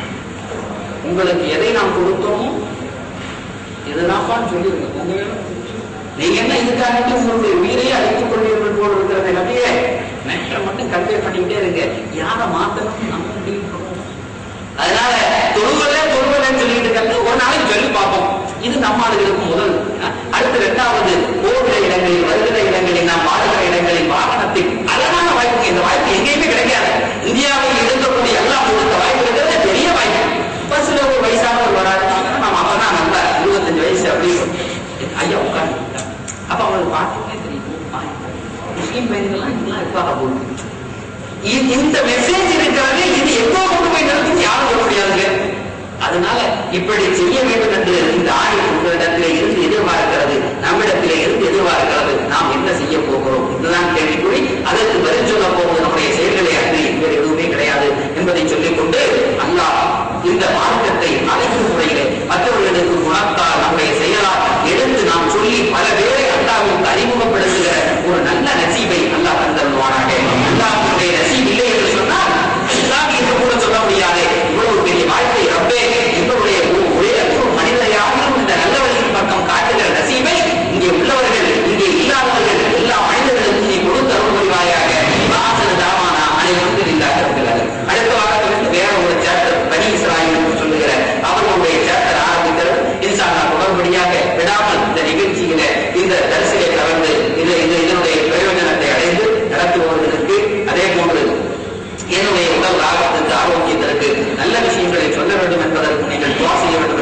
உங்களுக்கு எதை நாம் கொடுத்தோமோ இதுதான்ப்பான்னு சொல்லிருங்க உங்க வேலை. நீங்க என்ன இதுக்காக உங்களுடைய உயிரையே அழித்துக் கொள்வீர்கள் போல இருக்கிறத நம்பியே நேற்று மட்டும் கல்வி பண்ணிக்கிட்டே இருங்க யாரை மாத்தணும் நம்ம முடிவு பண்ணுவோம். அதனால தொழுவல தொழுவலன்னு சொல்லிட்டு இருக்காங்க ஒரு நாளைக்கு சொல்லி பார்ப்போம் இது நம்ம ஆளுகளுக்கு முதல் அஹ், அடுத்து இரண்டாவது போகிற இடங்களில் வருகிற இடங்களில் நாம் வாழ்கிற இடங்களில் வாகனத்தை அழகான வாய்ப்பு இந்த வாய்ப்பு எங்கேயுமே கிடைக்காது இந்தியாவில் இருக்கக்கூடிய எல்லாம் கொடுத்த வாய்ப்பு இருக்கிறது பெரிய வாய்ப்பு பஸ்ல ஒரு வயசானவர் வராது நம்ம அப்பதான் நல்லா இருபத்தஞ்சு வயசு அப்படி ஐயா உட்காந்து அப்ப அவங்களுக்கு பார்த்துட்டே தெரியும் முஸ்லீம் பையன்கள்லாம் இதெல்லாம் இருப்பாக போகுது இ- இந்த மெசேஜ் இருக்கிறது இது எங்கோ கொண்டு போய் நிறுத்தி யாரும் சொல்ல முடியாதுங்க அதனால இப்படி செய்ய வேண்டும் என்று இந்த ஆய்வு உங்களிடத்திலே இருந்து எதிர்பார்க்கிறது நம்மிடத்திலே இருந்து எதிர்பார்க்கிறது நாம் என்ன செய்ய போகிறோம் இதுதான் கேள்விக்குறி அதற்கு பதில் சொல்ல போவது நம்முடைய செயல்களை அன்றி வேறு எதுவுமே கிடையாது என்பதை சொல்லிக் கொண்டு அல்லாஹ் இந்த மார்க்கத்தை அழைக்கும் முறையிலே மற்றவர்களுக்கு குணத்தால் நம்முடைய செயலால் எடுத்து நாம் சொல்லி பல பேரை அல்லாவுக்கு அறிமுகப்படுத்துகிற ஒரு நல்ல நசீபை அல்லாஹ் தந்தருவானாக அல்லாஹ்வுடைய நசீப் இல்லை என்று சொன்னால் இஸ்லாம் என்று கூட சொல்ல முடியாது இவ்வளவு பெரிய வாழ்க்கை ரப்பே எங்களுடைய ஒரு ஒரே ஒரு மனிதரையாகவும் இந்த நல்ல வழியின் பக்கம் காட்டுகிற நசீபை இங்கே உள்ளவர்கள் இங்கே இல்லாதவர்கள் எல்லா மனிதர்களுக்கும் நீ கொடுத்து அருள் புரிவாயாக வாசல் தாவானா அனைவருக்கும் இல்லாத அடுத்த வாரத்திலிருந்து வேற ஒரு சாப்டர் பனி இஸ்ராயில் என்று சொல்லுகிற அவர்களுடைய சாப்டர் ஆரம்பிக்கிறது இன்சால்லா தொடர்படியாக விடாமல் இந்த நிகழ்ச்சியில இந்த தரிசிலை கலந்து இது இது இதனுடைய பிரயோஜனத்தை அடைந்து நடத்துபவர்களுக்கு அதே போன்று என்னுடைய உடல் ஆபத்துக்கு ஆரோக்கியத்திற்கு நல்ல விஷயங்களை சொல்ல வேண்டும் என்பதற்கு நீங்கள் துவா செய்ய வேண்டும்